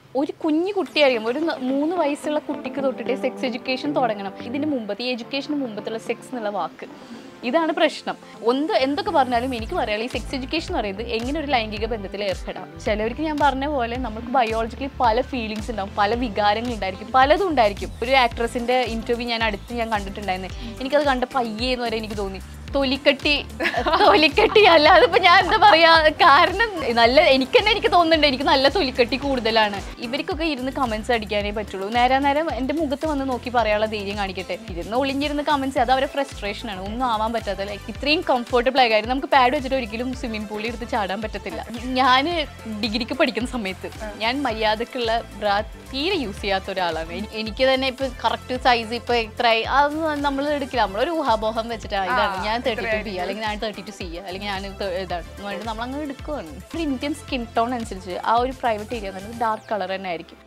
ഒരു കുഞ്ഞു കുട്ടിയായിരിക്കും ഒരു ന- മൂന്ന് വയസ്സുള്ള കുട്ടിക്ക് തൊട്ടിട്ട് സെക്സ് എഡ്യൂക്കേഷൻ തുടങ്ങണം ഇതിന് മുമ്പത്തെ ഈ എഡ്യൂക്കേഷന് മുമ്പത്തുള്ള സെക്സ് എന്നുള്ള വാക്ക് ഇതാണ് പ്രശ്നം ഒന്ന് എന്തൊക്കെ പറഞ്ഞാലും എനിക്ക് പറയാം ഈ സെക്സ് എഡ്യൂക്കേഷൻ എന്ന് പറയുന്നത് എങ്ങനെ ഒരു ലൈംഗിക ബന്ധത്തിൽ ഏർപ്പെടാം ചിലവർക്ക് ഞാൻ പറഞ്ഞ പോലെ നമുക്ക് ബയോളജിക്കലി പല ഫീലിങ്സ് ഉണ്ടാവും പല വികാരങ്ങൾ ഉണ്ടായിരിക്കും പലതും ഉണ്ടായിരിക്കും ഒരു ആക്ട്രസിന്റെ ഇന്റർവ്യൂ ഞാൻ അടുത്ത് ഞാൻ കണ്ടിട്ടുണ്ടായിരുന്നു എനിക്കത് കണ്ടപ്പോൾ അയ്യേ എന്ന് വരെ എനിക്ക് തോന്നി തൊലിക്കട്ടി തൊലിക്കട്ടി അല്ലാതെ ഇപ്പൊ ഞാൻ എന്താ പറയാ കാരണം നല്ല എനിക്ക് തന്നെ എനിക്ക് തോന്നുന്നുണ്ട് എനിക്ക് നല്ല തൊലിക്കട്ടി കൂടുതലാണ് ഇവർക്കൊക്കെ ഇരുന്ന് കമന്റ്സ് അടിക്കാനേ പറ്റുള്ളൂ നേരെ നേരം എന്റെ മുഖത്ത് വന്ന് നോക്കി പറയാനുള്ള ധൈര്യം കാണിക്കട്ടെ ഇരുന്ന് ഒളിഞ്ഞിരുന്ന് കമന്റ്സ് അത് അവരെ ഫ്രസ്ട്രേഷൻ ആണ് ഒന്നും ആവാൻ പറ്റാത്ത ലൈക്ക് ഇത്രയും കംഫർട്ടബിൾ ആയ കാര്യം നമുക്ക് പാഡ് വെച്ചിട്ട് ഒരിക്കലും സ്വിമ്മിംഗ് പൂളിൽ എടുത്ത് ചാടാൻ പറ്റത്തില്ല ഞാൻ ഡിഗ്രിക്ക് പഠിക്കുന്ന സമയത്ത് ഞാൻ മര്യാദക്കുള്ള ബ്രാ തീരെ യൂസ് ചെയ്യാത്ത ഒരാളാണ് എനി- എനിക്ക് തന്നെ ഇപ്പൊ കറക്റ്റ് സൈസ് ഇപ്പൊ എത്ര അതൊന്നും നമ്മൾ എടുക്കില്ല നമ്മളൊരു ഊഹാപോഹം വെച്ചിട്ട് ആ, ഇതാണ് ആ, ഞാൻ തേർട്ടി ടു ബി ഇത്രയായിരിക്കും. അല്ലെങ്കിൽ ഞാൻ തേർട്ടി ടു സി അല്ലെങ്കിൽ ഞാൻ ത- ഇതാണ് എന്ന് പറഞ്ഞിട്ട് നമ്മൾ അങ്ങ് എടുക്കുവാണ് ഒരു ഇന്ത്യൻ സ്കിൻ ടോൺ അനുസരിച്ച് ആ ഒരു പ്രൈവറ്റ് ഏരിയ എന്ന് പറയുന്നത് ഡാർക്ക് കളർ തന്നെ ആയിരിക്കും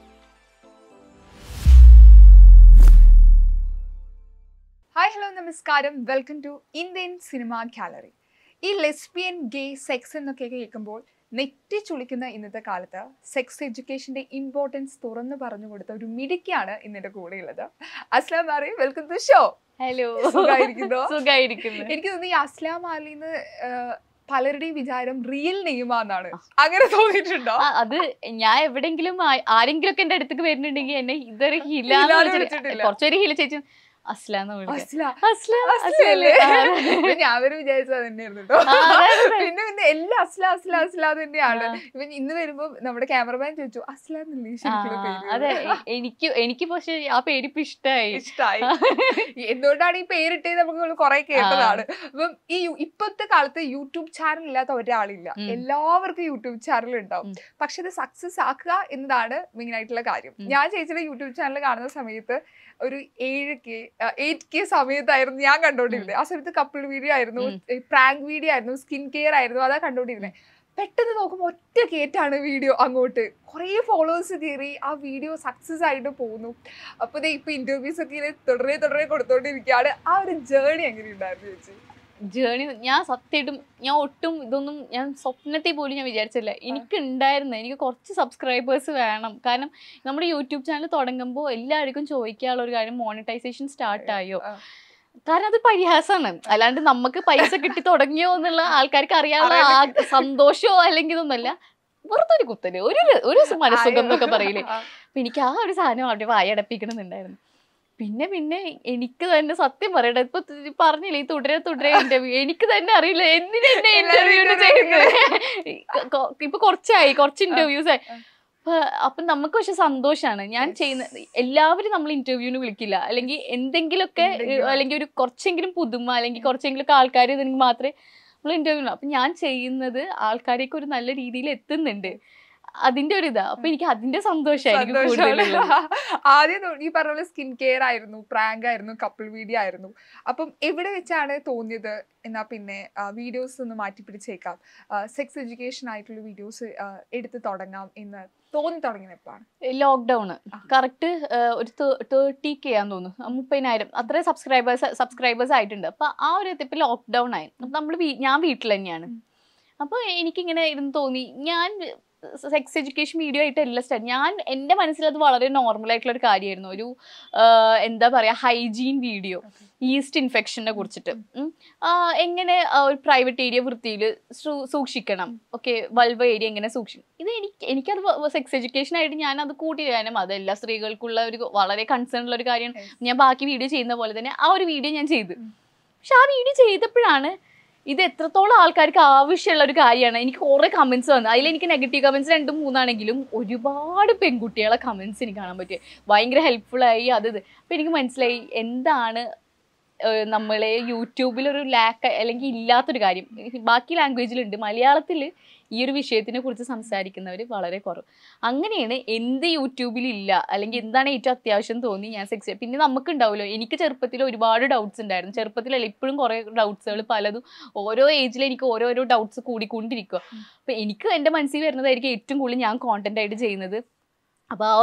ഹായ് ഹലോ നമസ്കാരം welcome to Indian cinema gallery ഈ ലെസ്ബിയൻ ഗേ സെക്സ് എന്നൊക്കെ കേൾക്കുമ്പോൾ നെറ്റി ചുളിക്കുന്ന ഇന്നത്തെ കാലത്ത് സെക്സ് എഡ്യൂക്കേഷന്റെ ഇമ്പോർട്ടൻസ് തുറന്നു പറഞ്ഞു കൊടുത്ത ഒരു മിടുക്കിയാണ് ഇന്നിന്റെ കൂടെ ഉള്ളത് അസ്ലാം മാറി വെൽക്കം ടു ഷോ ഹലോ സുഖായിരിക്കുന്നോ? സുഖായിരിക്കുന്നു എനിക്ക് തോന്നുന്നു ഈ അസ്ലാം മാലിന്ന് പലരുടെയും വിചാരം റിയൽ നെയ്മാന്നാണ് അങ്ങനെ തോന്നിയിട്ടുണ്ടോ ആ, അത് ഞാൻ എവിടെങ്കിലും ആരെങ്കിലും ഒക്കെ എന്റെ അടുത്തേക്ക് വരുന്നുണ്ടെങ്കിൽ എന്നെ ഇതൊരു ഹില ഹിലാന്ന് വിളിച്ചിട്ടില്ല. കുറച്ചൊരു ഹില ചേച്ചി അസ്ലാന്ന് വിളിക്കാം അസ്ല അസ്ല അസ്ലല്ലേ? അസ്ലല്ലേ? ആ. ഞാൻ വരെ വിചാരിച്ചത് തന്നെയായിരുന്നു കേട്ടോ ആ, അതെ, അതെ. പിന്നെ പിന്നെ എല്ലാം അസ്ല അസ്ല അസ്ല തന്നെയാണ് ആ. ഇവൻ ഇന്ന് വരുമ്പോ നമ്മുടെ ക്യാമറമാൻ ചോദിച്ചു അസ്ല എന്നല്ലേ ആ, ശരിക്കുള്ള പേര് അതെ എ- എനിക്ക് എനിക്ക് പക്ഷെ ആ പേര് ഇപ്പൊ ഇഷ്ടായി ഇഷ്ടായി എന്തുകൊണ്ടാണ് ഈ പേരിട്ടത് നമുക്ക് കുറെ കേട്ടതാണ് അപ്പം ഈ യു- ഇപ്പോഴത്തെ കാലത്ത് യൂട്യൂബ് ചാനൽ ഇല്ലാത്ത ഒരാളില്ല ഉം. എല്ലാവർക്കും യൂട്യൂബ് ചാനൽ ഉണ്ടാവും ഉം. പക്ഷെ ഇത് സക്സസ് ആക്കുക എന്നതാണ് മെയിൻ ആയിട്ടുള്ള കാര്യം ഉം. ഞാൻ ചേച്ചിയുടെ യൂട്യൂബ് ചാനൽ കാണുന്ന സമയത്ത് ഒരു ഏഴ് കെ എയ്റ്റ് കെ സമയത്തായിരുന്നു ഞാൻ കണ്ടോണ്ടിരുന്നത് ആ സമയത്ത് കപ്പിൾ വീഡിയോ ആയിരുന്നു ഉം. പ്രാങ്ക് വീഡിയോ ആയിരുന്നു സ്കിൻ കെയർ ആയിരുന്നു അതാ കണ്ടോണ്ടിരുന്നത് പെട്ടെന്ന് നോക്കുമ്പോൾ ഒറ്റ കേറ്റാണ് വീഡിയോ അങ്ങോട്ട് കുറേ ഫോളോവേഴ്സ് കയറി ആ വീഡിയോ സക്സസ് ആയിട്ട് പോകുന്നു അപ്പോൾ ദേ ഇപ്പൊ ഇന്റർവ്യൂസ് ഒക്കെ ഇങ്ങനെ തുടരെ തുടരെ കൊടുത്തോണ്ടിരിക്കുകയാണ് ആ ഒരു ജേർണി എങ്ങനെ ഉണ്ടായിരുന്നു ചേച്ചി ജേണി ഞാൻ സത്യമായിട്ടും ഞാൻ ഒട്ടും ഇതൊന്നും ഞാൻ സ്വപ്നത്തിൽ പോലും ഞാൻ വിചാരിച്ചില്ല എനിക്ക് ഉണ്ടായിരുന്നു എനിക്ക് കുറച്ച് സബ്സ്ക്രൈബേഴ്സ് വേണം കാരണം നമ്മുടെ യൂട്യൂബ് ചാനൽ തുടങ്ങുമ്പോൾ എല്ലാവർക്കും ചോദിക്കാനുള്ള ഒരു കാര്യം മോണിറ്റൈസേഷൻ സ്റ്റാർട്ട് ആയോ ആ. കാരണം അത് പരിഹാസമാണ് അല്ലാണ്ട് നമുക്ക് പൈസ കിട്ടി തുടങ്ങിയോ എന്നുള്ള ആൾക്കാർക്ക് അറിയാനുള്ള ആ സന്തോഷമോ അല്ലെങ്കിൽ ഇതൊന്നുമല്ല വെറുതെ ഒരു കുത്തല് ഒരു ഒരു മനസ്സുഖം എന്നൊക്കെ പറയില്ലേ ആ. അപ്പൊ എനിക്ക് ആ ഒരു സാധനം അവിടെ വായടപ്പിക്കണമെന്നുണ്ടായിരുന്നു പിന്നെ പിന്നെ എനിക്ക് തന്നെ സത്യം പറയട്ടെ ഇപ്പൊ തി- പറഞ്ഞില്ലേ ഈ തുടരെ തുടരെ ഇന്റർവ്യൂ എനിക്ക് തന്നെ അറിയില്ല എന്തിനാ എന്നെ എല്ലാവരും ഇന്റർവ്യൂ interview ചെയ്യുന്നത് കൊ- ഇപ്പൊ കുറച്ചായി കുറച്ച് ഇന്റർവ്യൂസ് ആയി ആ. അപ്പൊ അപ്പൊ നമുക്ക് പക്ഷെ സന്തോഷാണ് ഞാൻ Yes. ചെയ്യുന്ന എല്ലാവരും നമ്മൾ ഇന്റർവ്യൂവിന് വിളിക്കില്ല അല്ലെങ്കിൽ എന്തെങ്കിലുമൊക്കെ എന്തെങ്കിലും. അല്ലെങ്കിൽ ഒരു കുറച്ചെങ്കിലും പുതുമ അല്ലെങ്കിൽ കുറച്ചെങ്കിലൊക്കെ ആൾക്കാർ ഇതിനെങ്കിൽ മാത്രമേ നമ്മൾ ഇന്റർവ്യൂ അപ്പൊ ഞാൻ ചെയ്യുന്നത് ആൾക്കാരേക്ക് ഒരു നല്ല രീതിയിൽ എത്തുന്നുണ്ട് അതിന്റെ ഒരു ഇതാ അപ്പൊ എനിക്ക് അതിന്റെ സന്തോഷമായി എനിക്ക് സന്തോഷമാണ്. കൂടുതലുള്ളത് ആദ്യം തൊ- ഈ പറഞ്ഞ പോലെ സ്കിൻ കെയർ ആയിരുന്നു പ്രാങ്ക് ആയിരുന്നു കപ്പിൾ വീഡിയോ ആയിരുന്നു അപ്പം എവിടെ വെച്ചാണ് തോന്നിയത് എന്നാ പിന്നെ വീഡിയോസ് ഒന്ന് മാറ്റി പിടിച്ചേക്കാം സെക്സ് എഡ്യൂക്കേഷൻ ആയിട്ടുള്ള വീഡിയോസ് എടുത്ത് തുടങ്ങാം എന്ന് തോന്നി തുടങ്ങിയത് എപ്പോഴാണ് ലോക്ക്ഡൌൺ ആ. കറക്റ്റ് ഒരു തേർട്ടി കെ ആന്ന് തോന്നുന്നു ആ മുപ്പതിനായിരം അത്രയും സബ്സ്ക്രൈബേഴ്സ് സബ്സ്ക്രൈബേഴ്സ് ആയിട്ടുണ്ട് അപ്പൊ ആ ഒരു എത്തിയപ്പോൾ ലോക്ക്ഡൌൺ ആയി അപ്പൊ നമ്മൾ ഞാൻ വീട്ടിൽ തന്നെയാണ് ഉം. അപ്പൊ എനിക്കിങ്ങനെ ഇരുന്ന് തോന്നി ഞാൻ സെക്സ് എഡ്യൂക്കേഷൻ വീഡിയോ ആയിട്ടല്ല സ്റ്റാർട്ട് ഞാൻ എൻ്റെ മനസ്സിൽ അത് വളരെ നോർമൽ ആയിട്ടുള്ള ഒരു കാര്യമായിരുന്നു ഒരു ആ, എന്താ പറയാ ഹൈജീൻ വീഡിയോ ഈസ്റ്റ് ഇൻഫെക്ഷനെ കുറിച്ചിട്ട് ഉം. ആ, എങ്ങനെ ആ, ഒരു പ്രൈവറ്റ് ഏരിയ വൃത്തിയിൽ സൂക്ഷിക്കണം ഓക്കെ വൾവ ഏരിയ എങ്ങനെ സൂക്ഷിക്കും ഇത് എനിക്ക് എനിക്കത് സെക്സ് എഡ്യൂക്കേഷൻ ആയിട്ട് ഞാൻ അത് കൂട്ടി കാരണം അത് എല്ലാ സ്ത്രീകൾക്കുള്ള ഒരു വളരെ കൺസേൺ ഉള്ള ഒരു കാര്യമാണ് Yes. ഞാൻ ബാക്കി വീഡിയോ ചെയ്യുന്ന പോലെ തന്നെ ആ ഒരു വീഡിയോ ഞാൻ ചെയ്തു ഉം. പക്ഷെ ആ വീഡിയോ ചെയ്തപ്പോഴാണ് ഇത് എത്രത്തോളം ആൾക്കാർക്ക് ആവശ്യമുള്ള ഒരു കാര്യമാണ് എനിക്ക് കുറെ കമന്റ്സ് വന്നു അതിൽ എനിക്ക് നെഗറ്റീവ് കമന്റ്സ് രണ്ടും മൂന്നാണെങ്കിലും ഒരുപാട് പെൺകുട്ടികളെ കമന്റ്സ് എനിക്ക് കാണാൻ പറ്റി ഭയങ്കര ഹെൽപ്ഫുൾ ആയി അത് ഇത് അപ്പൊ എനിക്ക് മനസ്സിലായി എന്താണ് ഏഹ് നമ്മളെ യൂട്യൂബിൽ ഒരു ലാക്ക് അല്ലെങ്കിൽ ഇല്ലാത്തൊരു കാര്യം ബാക്കി ലാംഗ്വേജിലുണ്ട് മലയാളത്തിൽ ഈ ഒരു വിഷയത്തിനെ കുറിച്ച് സംസാരിക്കുന്നവർ വളരെ കുറവ് അങ്ങനെയാണ് എന്ത് യൂട്യൂബിൽ ഇല്ല അല്ലെങ്കിൽ എന്താണ് ഏറ്റവും അത്യാവശ്യം തോന്നി ഞാൻ സെക്സ് പിന്നെ നമുക്ക് ഉണ്ടാവുമല്ലോ എനിക്ക് ചെറുപ്പത്തിൽ ഒരുപാട് ഡൗട്ട്സ് ഉണ്ടായിരുന്നു ചെറുപ്പത്തിലല്ല ഇപ്പോഴും കുറേ ഡൗട്ട്സുകൾ പലതും ഓരോ ഏജിൽ എനിക്ക് ഓരോരോ ഡൗട്ട്സ് കൂടിക്കൊണ്ടിരിക്കുക അപ്പൊ എനിക്ക് എൻ്റെ മനസ്സിൽ വരുന്നതായിരിക്കും ഏറ്റവും കൂടുതൽ ഞാൻ കോണ്ടന്റ് ആയിട്ട് ചെയ്യുന്നത് അപ്പോൾ ആ ഒരു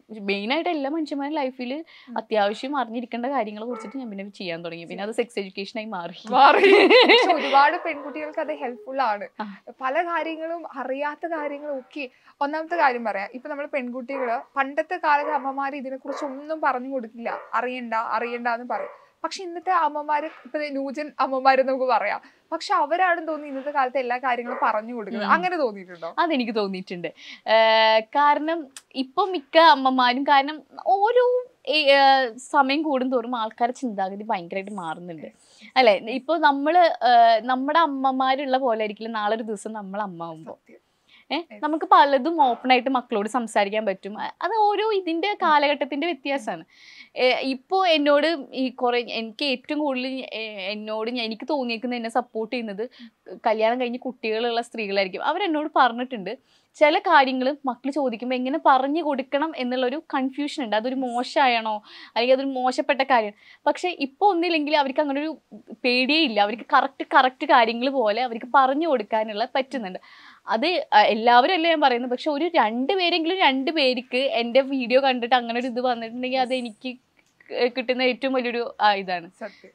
മെയിനായിട്ട് എല്ലാ മനുഷ്യന്മാരുടെ ലൈഫിൽ അത്യാവശ്യം അറിഞ്ഞിരിക്കേണ്ട കാര്യങ്ങളെ കുറിച്ചിട്ട് ഞാൻ പിന്നെ ചെയ്യാൻ തുടങ്ങി പിന്നെ അത് സെക്സ് എഡ്യൂക്കേഷനായി മാറി മാറി പക്ഷെ ഒരുപാട് പെൺകുട്ടികൾക്ക് അത് ഹെൽപ്ഫുൾ ആണ് ആ. പല കാര്യങ്ങളും അറിയാത്ത കാര്യങ്ങളും ഒക്കെ ഒന്നാമത്തെ കാര്യം പറയാം ഇപ്പൊ നമ്മൾ പെൺകുട്ടികള് പണ്ടത്തെ കാലത്ത് അമ്മമാര് ഇതിനെ കുറിച്ച് ഒന്നും പറഞ്ഞു കൊടുക്കില്ല അറിയണ്ട അറിയണ്ട എന്ന് പറയും പക്ഷെ ഇന്നത്തെ അമ്മമാര് ഇപ്പൊ ദേ ന്യൂജൻ അമ്മമാര് നമുക്ക് പറയാം പക്ഷെ അവരാണ് തോന്നി ഇന്നത്തെ കാലത്ത് എല്ലാ കാര്യങ്ങളും പറഞ്ഞു കൊടുക്കുന്നത് ഉം. അങ്ങനെ തോന്നിയിട്ടുണ്ടോ അതെനിക്ക് തോന്നിയിട്ടുണ്ട് ഏർ കാരണം ഇപ്പൊ മിക്ക അമ്മമാരും കാരണം ഓരോ ഈ, ഏർ സമയം കൂടുന്തോറും ആൾക്കാരുടെ ചിന്താഗതി ഭയങ്കരമായിട്ട് മാറുന്നുണ്ട് അല്ലെ ഇപ്പൊ നമ്മള് ഏർ നമ്മുടെ അമ്മമാരുള്ള പോലെ ആയിരിക്കില്ല നാളെ ഒരു ദിവസം നമ്മൾ അമ്മ ആവുമ്പോൾ സത്യം. ഏഹ് Yes. നമുക്ക് പലതും ഓപ്പൺ ആയിട്ട് മക്കളോട് സംസാരിക്കാൻ പറ്റും അ- അത് ഓരോ ഇതിന്റെ കാലഘട്ടത്തിന്റെ വ്യത്യാസമാണ് ഇപ്പോൾ എന്നോട് ഈ കുറെ എനിക്ക് ഏറ്റവും കൂടുതൽ ഏഹ് എന്നോട് ഞാൻ- എനിക്ക് തോന്നിയേക്കുന്നത് എന്നെ സപ്പോർട്ട് ചെയ്യുന്നത് കല്യാണം കഴിഞ്ഞ് കുട്ടികളുള്ള സ്ത്രീകളായിരിക്കും അവരെന്നോട് പറഞ്ഞിട്ടുണ്ട് ചില കാര്യങ്ങൾ മക്കൾ ചോദിക്കുമ്പോൾ എങ്ങനെ പറഞ്ഞു കൊടുക്കണം എന്നുള്ളൊരു കൺഫ്യൂഷൻ ഉണ്ട് അതൊരു മോശമാണോ അല്ലെങ്കിൽ അതൊരു മോശപ്പെട്ട കാര്യമാണ് പക്ഷേ ഇപ്പോൾ ഒന്നില്ലെങ്കിൽ അവർക്ക് അങ്ങനെ ഒരു പേടിയേ ഇല്ല അവർക്ക് കറക്റ്റ് കറക്റ്റ് കാര്യങ്ങൾ പോലെ അവർക്ക് പറഞ്ഞു കൊടുക്കാനുള്ള പറ്റുന്നുണ്ട് അത് അ, എല്ലാവരും അല്ല ഞാൻ പറയുന്നത് പക്ഷെ ഒരു രണ്ട് പേരെങ്കിലും രണ്ട് പേർക്ക് എൻ്റെ വീഡിയോ കണ്ടിട്ട് അങ്ങനെ ഒരു ഇത് വന്നിട്ടുണ്ടെങ്കിൽ അത് എനിക്ക് ക- കിട്ടുന്ന ഏറ്റവും വലിയൊരു ആ, ഇതാണ് സത്യം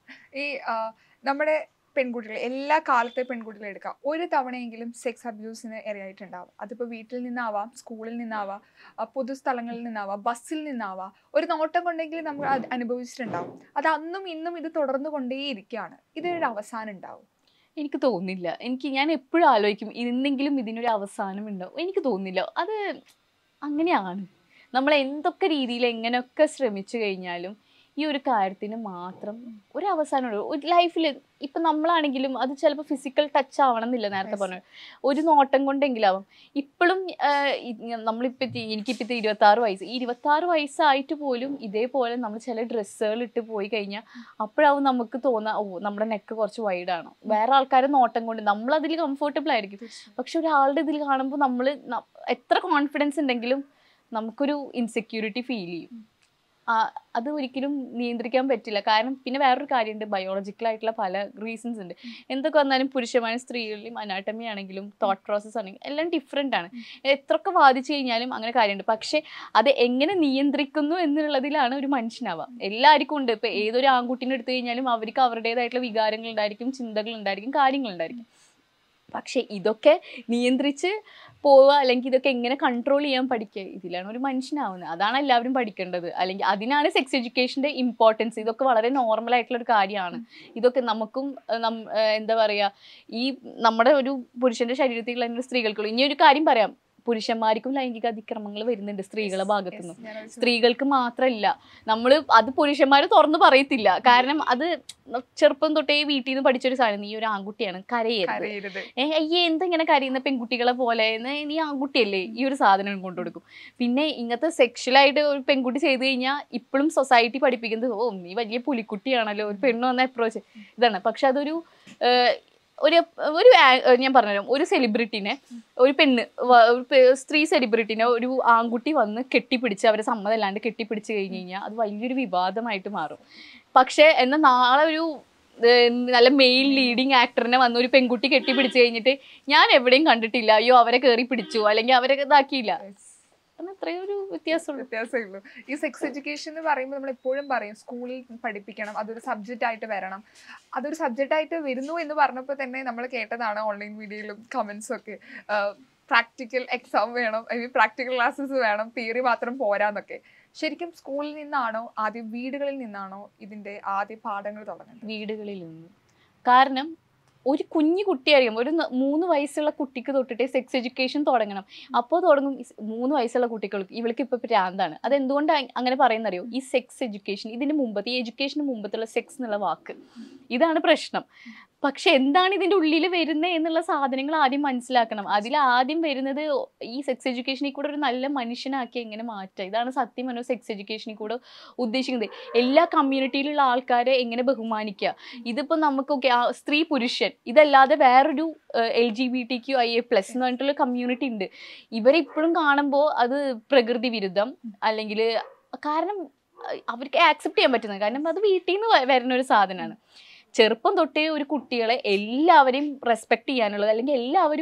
ഈ ആ, നമ്മുടെ പെൺകുട്ടികൾ എല്ലാ കാലത്തെ പെൺകുട്ടികളെ എടുക്കാം ഒരു തവണയെങ്കിലും സെക്സ് അബ്യൂസിന് ഇരയായിട്ടുണ്ടാവും അതിപ്പോൾ വീട്ടിൽ നിന്നാവാം സ്കൂളിൽ നിന്നാവാം ആ, പൊതുസ്ഥലങ്ങളിൽ നിന്നാവാം ബസ്സിൽ നിന്നാവാം ഒരു നോട്ടം കൊണ്ടെങ്കിലും നമ്മൾ അത് അനുഭവിച്ചിട്ടുണ്ടാവും അത് അന്നും ഇന്നും ഇത് തുടർന്നു കൊണ്ടേയിരിക്കുകയാണ് ഇതിനൊരു അവസാനം ഉണ്ടാവും എനിക്ക് തോന്നുന്നില്ല എനിക്ക് ഞാൻ എപ്പോഴും ആലോചിക്കും ഇന്നെങ്കിലും ഇതിനൊരു അവസാനം ഉണ്ടാവും എനിക്ക് തോന്നുന്നില്ല അത് അങ്ങനെയാണ് നമ്മൾ എന്തൊക്കെ രീതിയിൽ എങ്ങനെയൊക്കെ ശ്രമിച്ചു കഴിഞ്ഞാലും ഈ ഒരു കാര്യത്തിന് മാത്രം ഒരു അവസാനമുള്ളൂ ഒരു ലൈഫിൽ ഇപ്പം നമ്മളാണെങ്കിലും അത് ചിലപ്പോൾ ഫിസിക്കൽ ടച്ച് ആവണം എന്നില്ല നേരത്തെ Yes. പറഞ്ഞു ഒരു നോട്ടം കൊണ്ടെങ്കിലാവും ഇപ്പോഴും നമ്മളിപ്പോൾ എനിക്കിപ്പോൾ ഇരുപത്തി ആറ് വയസ്സ് ഈ ഇരുപത്തി ആറ് വയസ്സായിട്ട് പോലും ഇതേപോലെ നമ്മൾ ചില ഡ്രസ്സുകൾ ഇട്ട് പോയി കഴിഞ്ഞാൽ അപ്പോഴാവും നമുക്ക് തോന്നാ ഓ നമ്മുടെ നെക്ക് കുറച്ച് വൈഡാണോ വേറെ ആൾക്കാരെ നോട്ടം കൊണ്ട് നമ്മൾ അതിൽ കംഫർട്ടബിൾ ആയിരിക്കും പക്ഷെ ഒരാളുടെ ഇതിൽ കാണുമ്പോൾ നമ്മൾ എത്ര കോൺഫിഡൻസ് ഉണ്ടെങ്കിലും നമുക്കൊരു ഇൻസെക്യൂരിറ്റി ഫീൽ ചെയ്യും ആ, അത് ഒരിക്കലും നിയന്ത്രിക്കാൻ പറ്റില്ല കാരണം പിന്നെ വേറൊരു കാര്യമുണ്ട് ബയോളജിക്കൽ ആയിട്ടുള്ള പല റീസൺസ് ഉണ്ട് എന്തൊക്കെ വന്നാലും പുരുഷന്മാരും സ്ത്രീകളിലും അനാട്ടമി ആണെങ്കിലും തോട്ട് പ്രോസസ്സ് ആണെങ്കിലും എല്ലാം ഡിഫറെൻ്റ് ആണ് എത്രയൊക്കെ വാദിച്ചു കഴിഞ്ഞാലും അങ്ങനെ കാര്യമുണ്ട് പക്ഷെ അത് എങ്ങനെ നിയന്ത്രിക്കുന്നു എന്നുള്ളതിലാണ് ഒരു മനുഷ്യനാവുക എല്ലാവർക്കും ഉണ്ട് ഇപ്പൊ ഏതൊരു ആൺകുട്ടീനെ എടുത്തു കഴിഞ്ഞാലും അവർക്ക് അവരുടേതായിട്ടുള്ള വികാരങ്ങൾ ഉണ്ടായിരിക്കും ചിന്തകൾ ഉണ്ടായിരിക്കും കാര്യങ്ങൾ ഉണ്ടായിരിക്കും പക്ഷെ ഇതൊക്കെ നിയന്ത്രിച്ച് പോവുക അല്ലെങ്കിൽ ഇതൊക്കെ എങ്ങനെ കൺട്രോൾ ചെയ്യാൻ പഠിക്കുക ഇതിലാണ് ഒരു മനുഷ്യനാവുന്നത് അതാണ് എല്ലാവരും പഠിക്കേണ്ടത് അല്ലെങ്കിൽ അതിനാണ് സെക്സ് എഡ്യൂക്കേഷൻ്റെ ഇമ്പോർട്ടൻസ് ഇതൊക്കെ വളരെ നോർമൽ ആയിട്ടുള്ള ഒരു കാര്യമാണ് ഇതൊക്കെ നമുക്കും ഏഹ്, നം- ഏഹ്, എന്താ പറയുക ഈ നമ്മുടെ ഒരു പുരുഷന്റെ ശരീരത്തിലുള്ള തന്നെ സ്ത്രീകൾക്കുള്ളൂ ഇനി ഒരു കാര്യം പറയാം പുരുഷന്മാർക്കും ലൈംഗിക അതിക്രമങ്ങൾ വരുന്നുണ്ട് സ്ത്രീകളെ ഭാഗത്തുനിന്നും Yes, ഞാനത് സ്ത്രീകൾക്ക് മാത്രമല്ല നമ്മൾ അത് പുരുഷന്മാർ തുറന്നു പറയത്തില്ല കാരണം അത് ചെറുപ്പം തൊട്ടേ വീട്ടിൽ നിന്ന് പഠിച്ചൊരു സാധനം നീ ഒരു ആൺകുട്ടിയാണ് കരയരുത് കരയരുത് ഏ അയ്യേ എന്തിങ്ങനെ കരയുന്ന പെൺകുട്ടികളെ പോലെ എന്ന് നീ ആൺകുട്ടിയല്ലേ ഈ ഒരു സാധനം കൊണ്ടുകൊടുക്കും പിന്നെ ഇങ്ങനത്തെ സെക്ഷലായിട്ട് ഒരു പെൺകുട്ടി ചെയ്തു കഴിഞ്ഞാൽ ഇപ്പോഴും സൊസൈറ്റി പഠിപ്പിക്കുന്നത് ഓ നീ വലിയ പുലിക്കുട്ടിയാണല്ലോ ഒരു പെണ്ണ് വന്ന അപ്രോച്ച് ഇതാണ് പക്ഷെ അതൊരു ഏഹ്, ഒരു ഒരു ആ- ഞാൻ പറഞ്ഞുതരാം ഒരു സെലിബ്രിറ്റിനെ ഒരു പെണ്ണ് വ- ഒരു പെ- സ്ത്രീ സെലിബ്രിറ്റിനെ ഒരു ആൺകുട്ടി വന്ന് കെട്ടിപ്പിടിച്ച് അവരെ സമ്മതമല്ലാണ്ട് കെട്ടിപ്പിടിച്ച് കഴിഞ്ഞ് കഴിഞ്ഞാൽ അത് വലിയൊരു വിവാദമായിട്ട് മാറും പക്ഷേ എന്നാൽ നാളെ ഒരു ഏഹ്, നല്ല മെയിൽ ലീഡിങ് ആക്ടറിനെ വന്ന് ഒരു പെൺകുട്ടി കെട്ടിപ്പിടിച്ച് കഴിഞ്ഞിട്ട് ഞാൻ എവിടെയും കണ്ടിട്ടില്ല അയ്യോ അവരെ കയറി പിടിച്ചു അല്ലെങ്കിൽ അവരെ ഇതാക്കിയില്ല Yes. കാരണം അത്രയും ഒരു വ്യത്യാസമുള്ളൂ വ്യത്യാസമേ ഉള്ളൂ ഈ സെക്സ് എഡ്യൂക്കേഷൻ എന്ന് പറയുമ്പോൾ നമ്മൾ എപ്പോഴും പറയും സ്കൂളിൽ പഠിപ്പിക്കണം അതൊരു സബ്ജക്റ്റ് ആയിട്ട് വരണം അതൊരു സബ്ജക്റ്റ് ആയിട്ട് വരുന്നു എന്ന് പറഞ്ഞപ്പോൾ തന്നെ നമ്മൾ കേട്ടതാണ് ഓൺലൈൻ വീഡിയോയിലും കമന്റ്സും ഒക്കെ പ്രാക്ടിക്കൽ എക്സാം വേണം അല്ലെങ്കിൽ പ്രാക്ടിക്കൽ ക്ലാസ്സസ് വേണം തിയറി മാത്രം പോരാന്നൊക്കെ ശരിക്കും സ്കൂളിൽ നിന്നാണോ ആദ്യം വീടുകളിൽ നിന്നാണോ ഇതിന്റെ ആദ്യ പാഠങ്ങൾ തുടങ്ങുന്നത് വീടുകളിൽ നിന്ന് കാരണം ഒരു കുഞ്ഞു കുട്ടിയായിരിക്കും ഒരു ന- മൂന്ന് വയസ്സുള്ള കുട്ടിക്ക് തൊട്ടിട്ട് സെക്സ് എഡ്യൂക്കേഷൻ തുടങ്ങണം അപ്പോൾ തുടങ്ങും ഈ സ് മൂന്ന് വയസ്സുള്ള കുട്ടികൾക്ക് ഇവൾക്ക് ഇപ്പോൾ ഭ്രാന്താണ് അത് എന്തുകൊണ്ട് അങ്ങനെ പറയുന്നറിയോ ഈ സെക്സ് എഡ്യൂക്കേഷൻ ഇതിന് മുമ്പത്തെ ഈ എഡ്യൂക്കേഷന് മുമ്പത്തുള്ള സെക്സ് എന്നുള്ള വാക്ക് ഇതാണ് പ്രശ്നം പക്ഷെ എന്താണ് ഇതിൻ്റെ ഉള്ളിൽ വരുന്നത് എന്നുള്ള സാധനങ്ങൾ ആദ്യം മനസ്സിലാക്കണം അതിൽ ആദ്യം വരുന്നത് ഈ സെക്സ് എഡ്യൂക്കേഷനിൽ കൂടെ ഒരു നല്ല മനുഷ്യനാക്കി എങ്ങനെ മാറ്റുക ഇതാണ് സത്യം പറഞ്ഞ സെക്സ് എഡ്യൂക്കേഷനിൽ കൂടെ ഉദ്ദേശിക്കുന്നത് എല്ലാ കമ്മ്യൂണിറ്റിയിലുള്ള ആൾക്കാരെ എങ്ങനെ ബഹുമാനിക്കുക ഇതിപ്പോൾ നമുക്കൊക്കെ ആ സ്ത്രീ പുരുഷൻ ഇതല്ലാതെ വേറൊരു L G B T Q I A plus എന്ന് പറഞ്ഞിട്ടുള്ള കമ്മ്യൂണിറ്റി ഉണ്ട് ഇവരെ ഇപ്പോഴും കാണുമ്പോൾ അത് പ്രകൃതി വിരുദ്ധം അല്ലെങ്കിൽ കാരണം അഹ് അവർക്ക് ആക്സെപ്റ്റ് ചെയ്യാൻ പറ്റുന്നത് കാരണം അത് വീട്ടിൽ നിന്ന് വ- വരുന്ന ഒരു സാധനമാണ് ചെറുപ്പം തൊട്ടേ ഒരു കുട്ടികളെ എല്ലാവരെയും റെസ്പെക്ട് ചെയ്യാനുള്ളത് അല്ലെങ്കിൽ എല്ലാവരും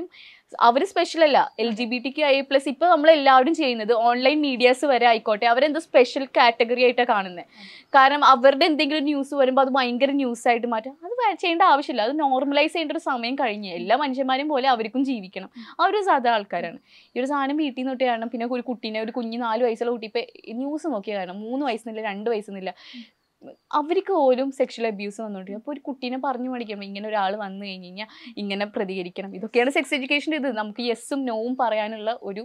അവർ സ്പെഷ്യൽ അല്ല എൽ ജി ബി ടിക്ക് ഐ പ്ലസ് ഇപ്പൊ നമ്മൾ എല്ലാവരും ചെയ്യുന്നത് ഓൺലൈൻ മീഡിയാസ് വരെ ആയിക്കോട്ടെ അവരെന്തോ സ്പെഷ്യൽ കാറ്റഗറി ആയിട്ടാണ് കാണുന്നത് കാരണം അവരുടെ എന്തെങ്കിലും ന്യൂസ് വരുമ്പോൾ അത് ഭയങ്കര ന്യൂസ് ആയിട്ട് മാറ്റാം അത് വേ- ചെയ്യേണ്ട ആവശ്യമില്ല അത് നോർമലൈസ് ചെയ്യേണ്ട ഒരു സമയം കഴിഞ്ഞ് എല്ലാ മനുഷ്യന്മാരും പോലെ അവർക്കും ജീവിക്കണം അവർ സാധാ ആൾക്കാരാണ് ഈ ഒരു സാധനം വീട്ടിൽ നിന്ന് തൊട്ട് കാണണം പിന്നെ ഒരു കുട്ടീനെ ഒരു കുഞ്ഞ് നാല് വയസ്സുള്ള കുട്ടി ഇപ്പൊ ന്യൂസ് നോക്കിയാൽ കാണണം മൂന്ന് വയസ്സെന്നില്ല രണ്ട് വയസ്സെന്നില്ല അവർക്ക് പോലും സെക്ഷൽ അബ്യൂസ് വന്നുകൊണ്ടിരിക്കും അപ്പോൾ ഒരു കുട്ടീനെ പറഞ്ഞു പഠിക്കണം ഇങ്ങനെ ഒരാൾ വന്നു കഴിഞ്ഞ് കഴിഞ്ഞാൽ ഇങ്ങനെ പ്രതികരിക്കണം ഇതൊക്കെയാണ് സെക്സ് എഡ്യൂക്കേഷൻ്റെ ഇത് നമുക്ക് യെസ്സും നോവും പറയാനുള്ള ഒരു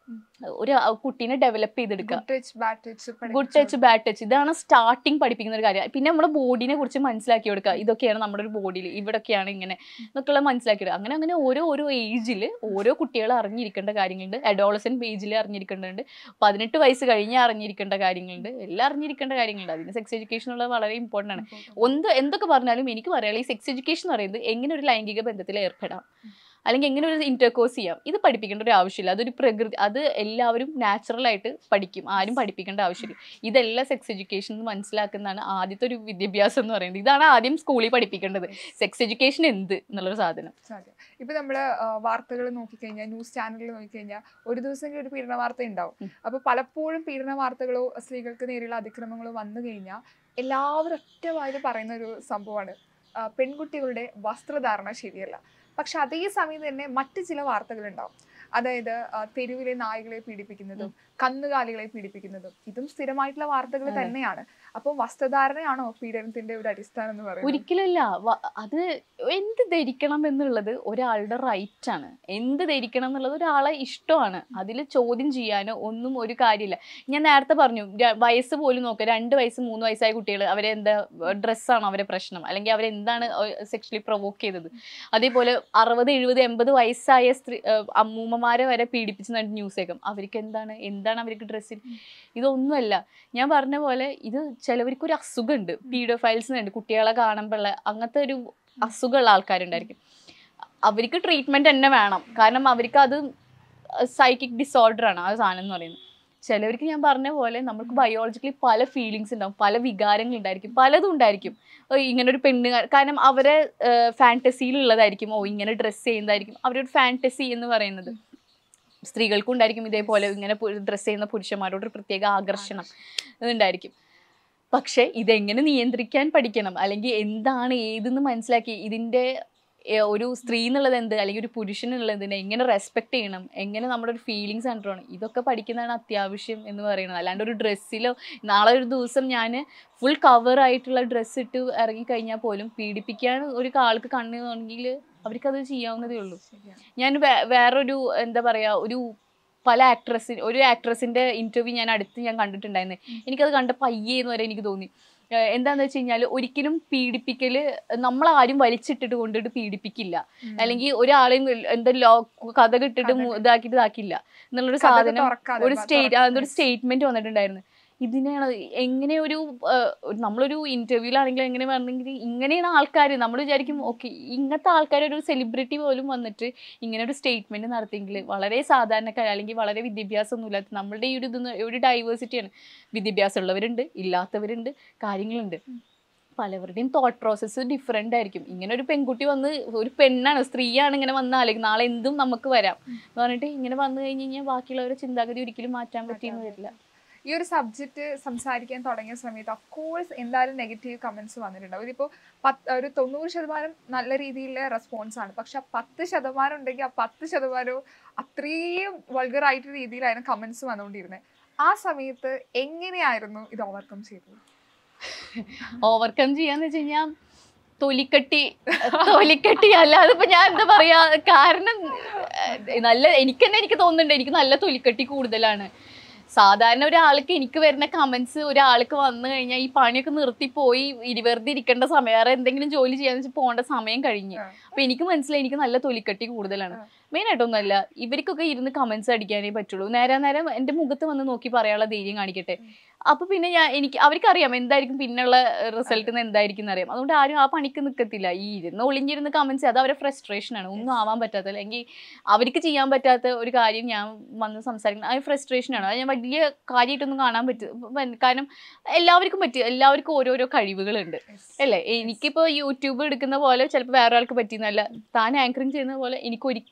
ഒരു ആ കുട്ടീനെ ഡെവലപ്പ് ചെയ്തെടുക്കുക good touch bad touch good touch bad touch ഇതാണ് സ്റ്റാർട്ടിങ് പഠിപ്പിക്കുന്ന ഒരു കാര്യം പിന്നെ നമ്മുടെ ബോഡിനെ കുറിച്ച് മനസ്സിലാക്കി കൊടുക്കുക ഇതൊക്കെയാണ് നമ്മുടെ ഒരു ബോഡിയിൽ ഇവിടെയൊക്കെയാണ് ഇങ്ങനെ എന്നൊക്കെയുള്ള മനസ്സിലാക്കി കൊടുക്കുക അങ്ങനെ അങ്ങനെ ഓരോ ഓരോ ഏജിൽ ഓരോ കുട്ടികൾ അറിഞ്ഞിരിക്കേണ്ട കാര്യങ്ങളുണ്ട് അഡോളസൻ ഏജിൽ അറിഞ്ഞിരിക്കേണ്ടതുണ്ട് പതിനെട്ട് വയസ്സ് കഴിഞ്ഞ് അറിഞ്ഞിരിക്കേണ്ട കാര്യങ്ങളുണ്ട് എല്ലാം അറിഞ്ഞിരിക്കേണ്ട കാര്യങ്ങളുണ്ട് അതിന് സെക്സ് എഡ്യൂക്കേഷൻ ഉള്ളത് വളരെ ഇമ്പോർട്ടൻ്റ് ആണ് എന്ത് എന്തൊക്കെ പറഞ്ഞാലും എനിക്ക് പറയാനുള്ള ഈ സെക്സ് എഡ്യൂക്കേഷൻ എന്ന് പറയുന്നത് എങ്ങനെ ഒരു ലൈംഗിക ബന്ധത്തിൽ ഏർപ്പെടാം അല്ലെങ്കിൽ എങ്ങനെ ഒരു ഇന്റർകോഴ്സ് ചെയ്യാം ഇത് പഠിപ്പിക്കേണ്ട ഒരു ആവശ്യമില്ല അതൊരു പ്രകൃതി അത് എല്ലാവരും നാച്ചുറൽ ആയിട്ട് പഠിക്കും ആരും പഠിപ്പിക്കേണ്ട ആവശ്യമില്ല ഇതെല്ലാം സെക്സ് എഡ്യൂക്കേഷൻ എന്ന് മനസ്സിലാക്കുന്നതാണ് ആദ്യത്തെ ഒരു വിദ്യാഭ്യാസം എന്ന് പറയുന്നത് ഇതാണ് ആദ്യം സ്കൂളിൽ പഠിപ്പിക്കേണ്ടത് സെക്സ് എഡ്യൂക്കേഷൻ എന്ത് എന്നുള്ളൊരു സാധനം സാധ്യത ഇപ്പൊ നമ്മള് വാർത്തകൾ നോക്കിക്കഴിഞ്ഞാൽ ന്യൂസ് ചാനലുകൾ നോക്കിക്കഴിഞ്ഞാൽ ഒരു ദിവസം ഒരു പീഡന വാർത്ത ഉണ്ടാവും ഉം. അപ്പൊ പലപ്പോഴും പീഡന വാർത്തകളോ സ്ത്രീകൾക്ക് നേരെയുള്ള അതിക്രമങ്ങളോ വന്നു കഴിഞ്ഞാൽ എല്ലാവരും ഒറ്റവായി പറയുന്ന ഒരു സംഭവമാണ് ആ, പെൺകുട്ടികളുടെ വസ്ത്രധാരണ ശരിയല്ല പക്ഷെ അതേ സമയം തന്നെ മറ്റ് ചില വാർത്തകൾ ഉണ്ടാവും അതായത് ആ, തെരുവിലെ നായകളെ പീഡിപ്പിക്കുന്നതും കന്നുകാലികളെ പീഡിപ്പിക്കുന്നതും ഇതും സ്ഥിരമായിട്ടുള്ള വാർത്തകൾ അതെ. തന്നെയാണ് അപ്പൊ വസ്ത്രധാരണയാണോ പീഡനത്തിന്റെ ഒരു അടിസ്ഥാനം എന്ന് പറയുന്നത് ഒരിക്കലല്ല വ- അത് എന്ത് ധരിക്കണം എന്നുള്ളത് ഒരാളുടെ റൈറ്റ് ആണ് എന്ത് ധരിക്കണം എന്നുള്ളത് ഒരാളെ ഇഷ്ടമാണ് അതിൽ ചോദ്യം ചെയ്യാനോ ഒന്നും ഒരു കാര്യമില്ല ഞാൻ നേരത്തെ പറഞ്ഞു ര- വയസ്സ് പോലും നോക്കുക രണ്ട് വയസ്സ് മൂന്ന് വയസ്സായ കുട്ടികൾ അവരെ എന്താ ഡ്രസ്സാണോ അവരെ പ്രശ്നം അല്ലെങ്കിൽ അവരെന്താണ് സെക്ഷലി പ്രൊവോക്ക് ചെയ്തത് അതേപോലെ അറുപത് എഴുപത് എൺപത് വയസ്സായ സ്ത്രീ ഏഹ് അമ്മൂമ്മമാരെ വരെ പീഡിപ്പിച്ച് ന്യൂസ് കേൾക്കും അവർക്ക് എന്താണ് എന്താണ് അവർക്ക് ഡ്രസ്സിൽ ഇതൊന്നുമല്ല ഞാൻ പറഞ്ഞ പോലെ ഇത് ചിലവർക്ക് ഒരു അസുഖമുണ്ട് പീഡോഫൈൽസ് ഉണ്ട് കുട്ടികളെ കാണുമ്പോഴുള്ള അങ്ങനത്തെ ഒരു അസുഖമുള്ള ആൾക്കാരുണ്ടായിരിക്കും അവർക്ക് ട്രീറ്റ്മെന്റ് തന്നെ വേണം കാരണം അവർക്ക് അത് സൈക്കിക് ഡിസോർഡർ ആണ് ആ സാധനം എന്ന് പറയുന്നത് ചിലവർക്ക് ഞാൻ പറഞ്ഞ പോലെ നമുക്ക് ബയോളജിക്കലി പല ഫീലിങ്സ് ഉണ്ടാവും പല വികാരങ്ങൾ ഉണ്ടായിരിക്കും പലതും ഉണ്ടായിരിക്കും ഓ, ഇങ്ങനെ ഒരു പെണ്ണ് കാ- കാരണം അവരെ ഫാൻറ്റസിയിൽ ഉള്ളതായിരിക്കും ഓ ഇങ്ങനെ ഡ്രസ്സ് ചെയ്യുന്നതായിരിക്കും അവരുടെ ഒരു ഫാൻറ്റസി എന്ന് പറയുന്നത് സ്ത്രീകൾക്കും ഉണ്ടായിരിക്കും ഇതേപോലെ ഇങ്ങനെ ഡ്രസ്സ് ചെയ്യുന്ന പുരുഷന്മാരോട് ഒരു പ്രത്യേക ആകർഷണം ഇതുണ്ടായിരിക്കും പക്ഷെ ഇതെങ്ങനെ നിയന്ത്രിക്കാൻ പഠിക്കണം അല്ലെങ്കിൽ എന്താണ് ഏതെന്ന് മനസ്സിലാക്കി ഇതിൻ്റെ ഏർ, ഒരു സ്ത്രീ എന്നുള്ളത് എന്ത് അല്ലെങ്കിൽ ഒരു പുരുഷൻ എന്നുള്ളത് എന്തിനെ എങ്ങനെ റെസ്പെക്ട് ചെയ്യണം എങ്ങനെ നമ്മുടെ ഒരു ഫീലിങ്സ് കൺട്രോൾ ചെയ്യണം ഇതൊക്കെ പഠിക്കുന്നതാണ് അത്യാവശ്യം എന്ന് പറയുന്നത് അല്ലാണ്ട് ഒരു ഡ്രസ്സിലോ നാളെ ഒരു ദിവസം ഞാൻ ഫുൾ കവർ ആയിട്ടുള്ള ഡ്രസ്സ് ഇട്ട് ഇറങ്ങിക്കഴിഞ്ഞാൽ പോലും പീഡിപ്പിക്കാൻ ഒരു ആൾക്ക് കണ്ണുണ്ടെങ്കിൽ അവർക്കത് ചെയ്യാവുന്നതേ ഉള്ളൂ ശരിയാണ് ഞാൻ വേ- വേറൊരു എന്താ പറയാ ഒരു പല ആക്ട്രസ് ഒരു ആക്ട്രസിന്റെ ഇന്റർവ്യൂ ഞാൻ അടുത്ത് ഞാൻ കണ്ടിട്ടുണ്ടായിരുന്നു എനിക്കത് കണ്ടപ്പോൾ അയ്യേ എന്ന് വരെ എനിക്ക് തോന്നി ഏഹ് എന്താന്ന് വെച്ച് കഴിഞ്ഞാൽ ഒരിക്കലും പീഡിപ്പിക്കല് നമ്മളാരും വലിച്ചിട്ടിട്ട് കൊണ്ടിട്ട് പീഡിപ്പിക്കില്ല ഉം. അല്ലെങ്കിൽ ഒരാളെയും എന്താ ലോ കഥ കിട്ടിട്ട് കഥ ഇതാക്കിയിട്ട് ഇതാക്കില്ല എന്നുള്ളൊരു കഥകൾ സാധനം തുറക്കാതെ ഒരു ബ- സ്റ്റേറ്റ് തുറ- അതൊരു സ്റ്റേറ്റ്മെന്റ് വന്നിട്ടുണ്ടായിരുന്നു ഇതിനെയാണ് എങ്ങനെ ഒരു ആ, ഒരു- നമ്മളൊരു ഇന്റർവ്യൂലാണെങ്കിൽ എങ്ങനെ പറഞ്ഞെങ്കിൽ ഇങ്ങനെയാണ് ആൾക്കാർ നമ്മൾ വിചാരിക്കും ഓക്കെ ഇങ്ങനത്തെ ആൾക്കാർ ഒരു സെലിബ്രിറ്റി പോലും വന്നിട്ട് ഇങ്ങനെ ഒരു സ്റ്റേറ്റ്മെന്റ് നടത്തിയെങ്കിൽ വളരെ സാധാരണക്കാർ അല്ലെങ്കിൽ വളരെ വിദ്യാഭ്യാസമൊന്നും ഇല്ലാത്ത നമ്മളുടെ ഈ ഒരു ഇതൊന്ന് ഒരു ഡൈവേഴ്സിറ്റിയാണ് വിദ്യാഭ്യാസം ഉള്ളവരുണ്ട് ഇല്ലാത്തവരുണ്ട് കാര്യങ്ങളുണ്ട് പലവരുടെയും തോട്ട് പ്രോസസ്സ് ഡിഫറെൻ്റ് ആയിരിക്കും ഇങ്ങനെ ഒരു പെൺകുട്ടി വന്ന് ഒരു പെണ്ണാണ് സ്ത്രീയാണ് ഇങ്ങനെ വന്നാൽ നാളെ എന്തും നമുക്ക് വരാം എന്ന് പറഞ്ഞിട്ട് ഇങ്ങനെ വന്നു കഴിഞ്ഞ് കഴിഞ്ഞാൽ ബാക്കിയുള്ളവരുടെ ചിന്താഗതി ഒരിക്കലും മാറ്റാൻ പറ്റിയെന്ന് വരില്ല ഈ ഒരു സബ്ജക്റ്റ് സംസാരിക്കാൻ തുടങ്ങിയ സമയത്ത് അഫ്കോഴ്സ് എന്തായാലും നെഗറ്റീവ് കമന്റ്സ് വന്നിട്ടുണ്ടാവും ഇതിപ്പോൾ പത്ത് ഒരു തൊണ്ണൂറ് ശതമാനം നല്ല രീതിയിലുള്ള റെസ്പോൺസ് ആണ് പക്ഷെ ആ പത്ത് ശതമാനം ഉണ്ടെങ്കിൽ ആ പത്ത് ശതമാനവും അത്രയും വൾഗർ ആയിട്ടുള്ള രീതിയിലായിരുന്നു കമന്റ്സ് വന്നുകൊണ്ടിരുന്നത് ആ സമയത്ത് എങ്ങനെയായിരുന്നു ഇത് ഓവർകം ചെയ്തത് ഓവർകം ചെയ്യാന്ന് വെച്ച് കഴിഞ്ഞാൽ തൊലിക്കട്ടി തൊലിക്കട്ടി അല്ലാതെ ഇപ്പൊ ഞാൻ എന്താ പറയാ കാരണം ഏഹ്, നല്ല എനിക്ക് തന്നെ എനിക്ക് തോന്നുന്നുണ്ട് എനിക്ക് നല്ല തൊലിക്കട്ടി കൂടുതലാണ് സാധാരണ ഒരാൾക്ക് എനിക്ക് വരുന്ന കമന്റ്സ് ഒരാൾക്ക് വന്നു കഴിഞ്ഞാൽ ഈ പണിയൊക്കെ നിർത്തി പോയി ഇരി- വെറുതെ ഇരിക്കേണ്ട സമയം വേറെ എന്തെങ്കിലും ജോലി ചെയ്യാന്ന് വെച്ചാൽ പോകേണ്ട സമയം കഴിഞ്ഞ് ആ. അപ്പൊ എനിക്ക് മനസ്സിലായി എനിക്ക് നല്ല തൊലിക്കട്ടി കൂടുതലാണ് ആ. മെയിൻ ആയിട്ടൊന്നുമല്ല ഇവർക്കൊക്കെ ഇരുന്ന് കമന്റ്സ് അടിക്കാനേ പറ്റുള്ളൂ നേരെ നേരം എന്റെ മുഖത്ത് വന്ന് നോക്കി പറയാനുള്ള ധൈര്യം കാണിക്കട്ടെ അപ്പൊ പിന്നെ ഞാൻ എനിക്ക് അവർക്കറിയാം എന്തായിരിക്കും പിന്നുള്ള റിസൾട്ട് എന്തായിരിക്കും എന്നറിയാം അതുകൊണ്ട് ആരും ആ പണിക്ക് നിൽക്കത്തില്ല ഈ ഇരുന്ന് ഒളിഞ്ഞിരുന്ന് കമന്റ്സ് അത് അവരെ ഫ്രസ്ട്രേഷൻ ആണ് ഒന്നും ആവാൻ പറ്റാത്ത അല്ലെങ്കിൽ അവർക്ക് ചെയ്യാൻ പറ്റാത്ത ഒരു കാര്യം ഞാൻ വന്ന് സംസാരിക്കുന്നത് അത് ഫ്രസ്ട്രേഷൻ ആണ് അത് ഞാൻ വലിയ കാര്യമായിട്ടൊന്നും കാണാൻ പറ്റും കാരണം എല്ലാവർക്കും പറ്റും എല്ലാവർക്കും ഓരോരോ കഴിവുകളുണ്ട് അല്ലേ എനിക്കിപ്പോ യൂട്യൂബ് എടുക്കുന്ന പോലെ ചിലപ്പോൾ വേറെ ആൾക്ക് പറ്റിയെന്നല്ല താൻ ആങ്കറിങ് ചെയ്യുന്ന പോലെ എനിക്ക് ഒരിക്കലും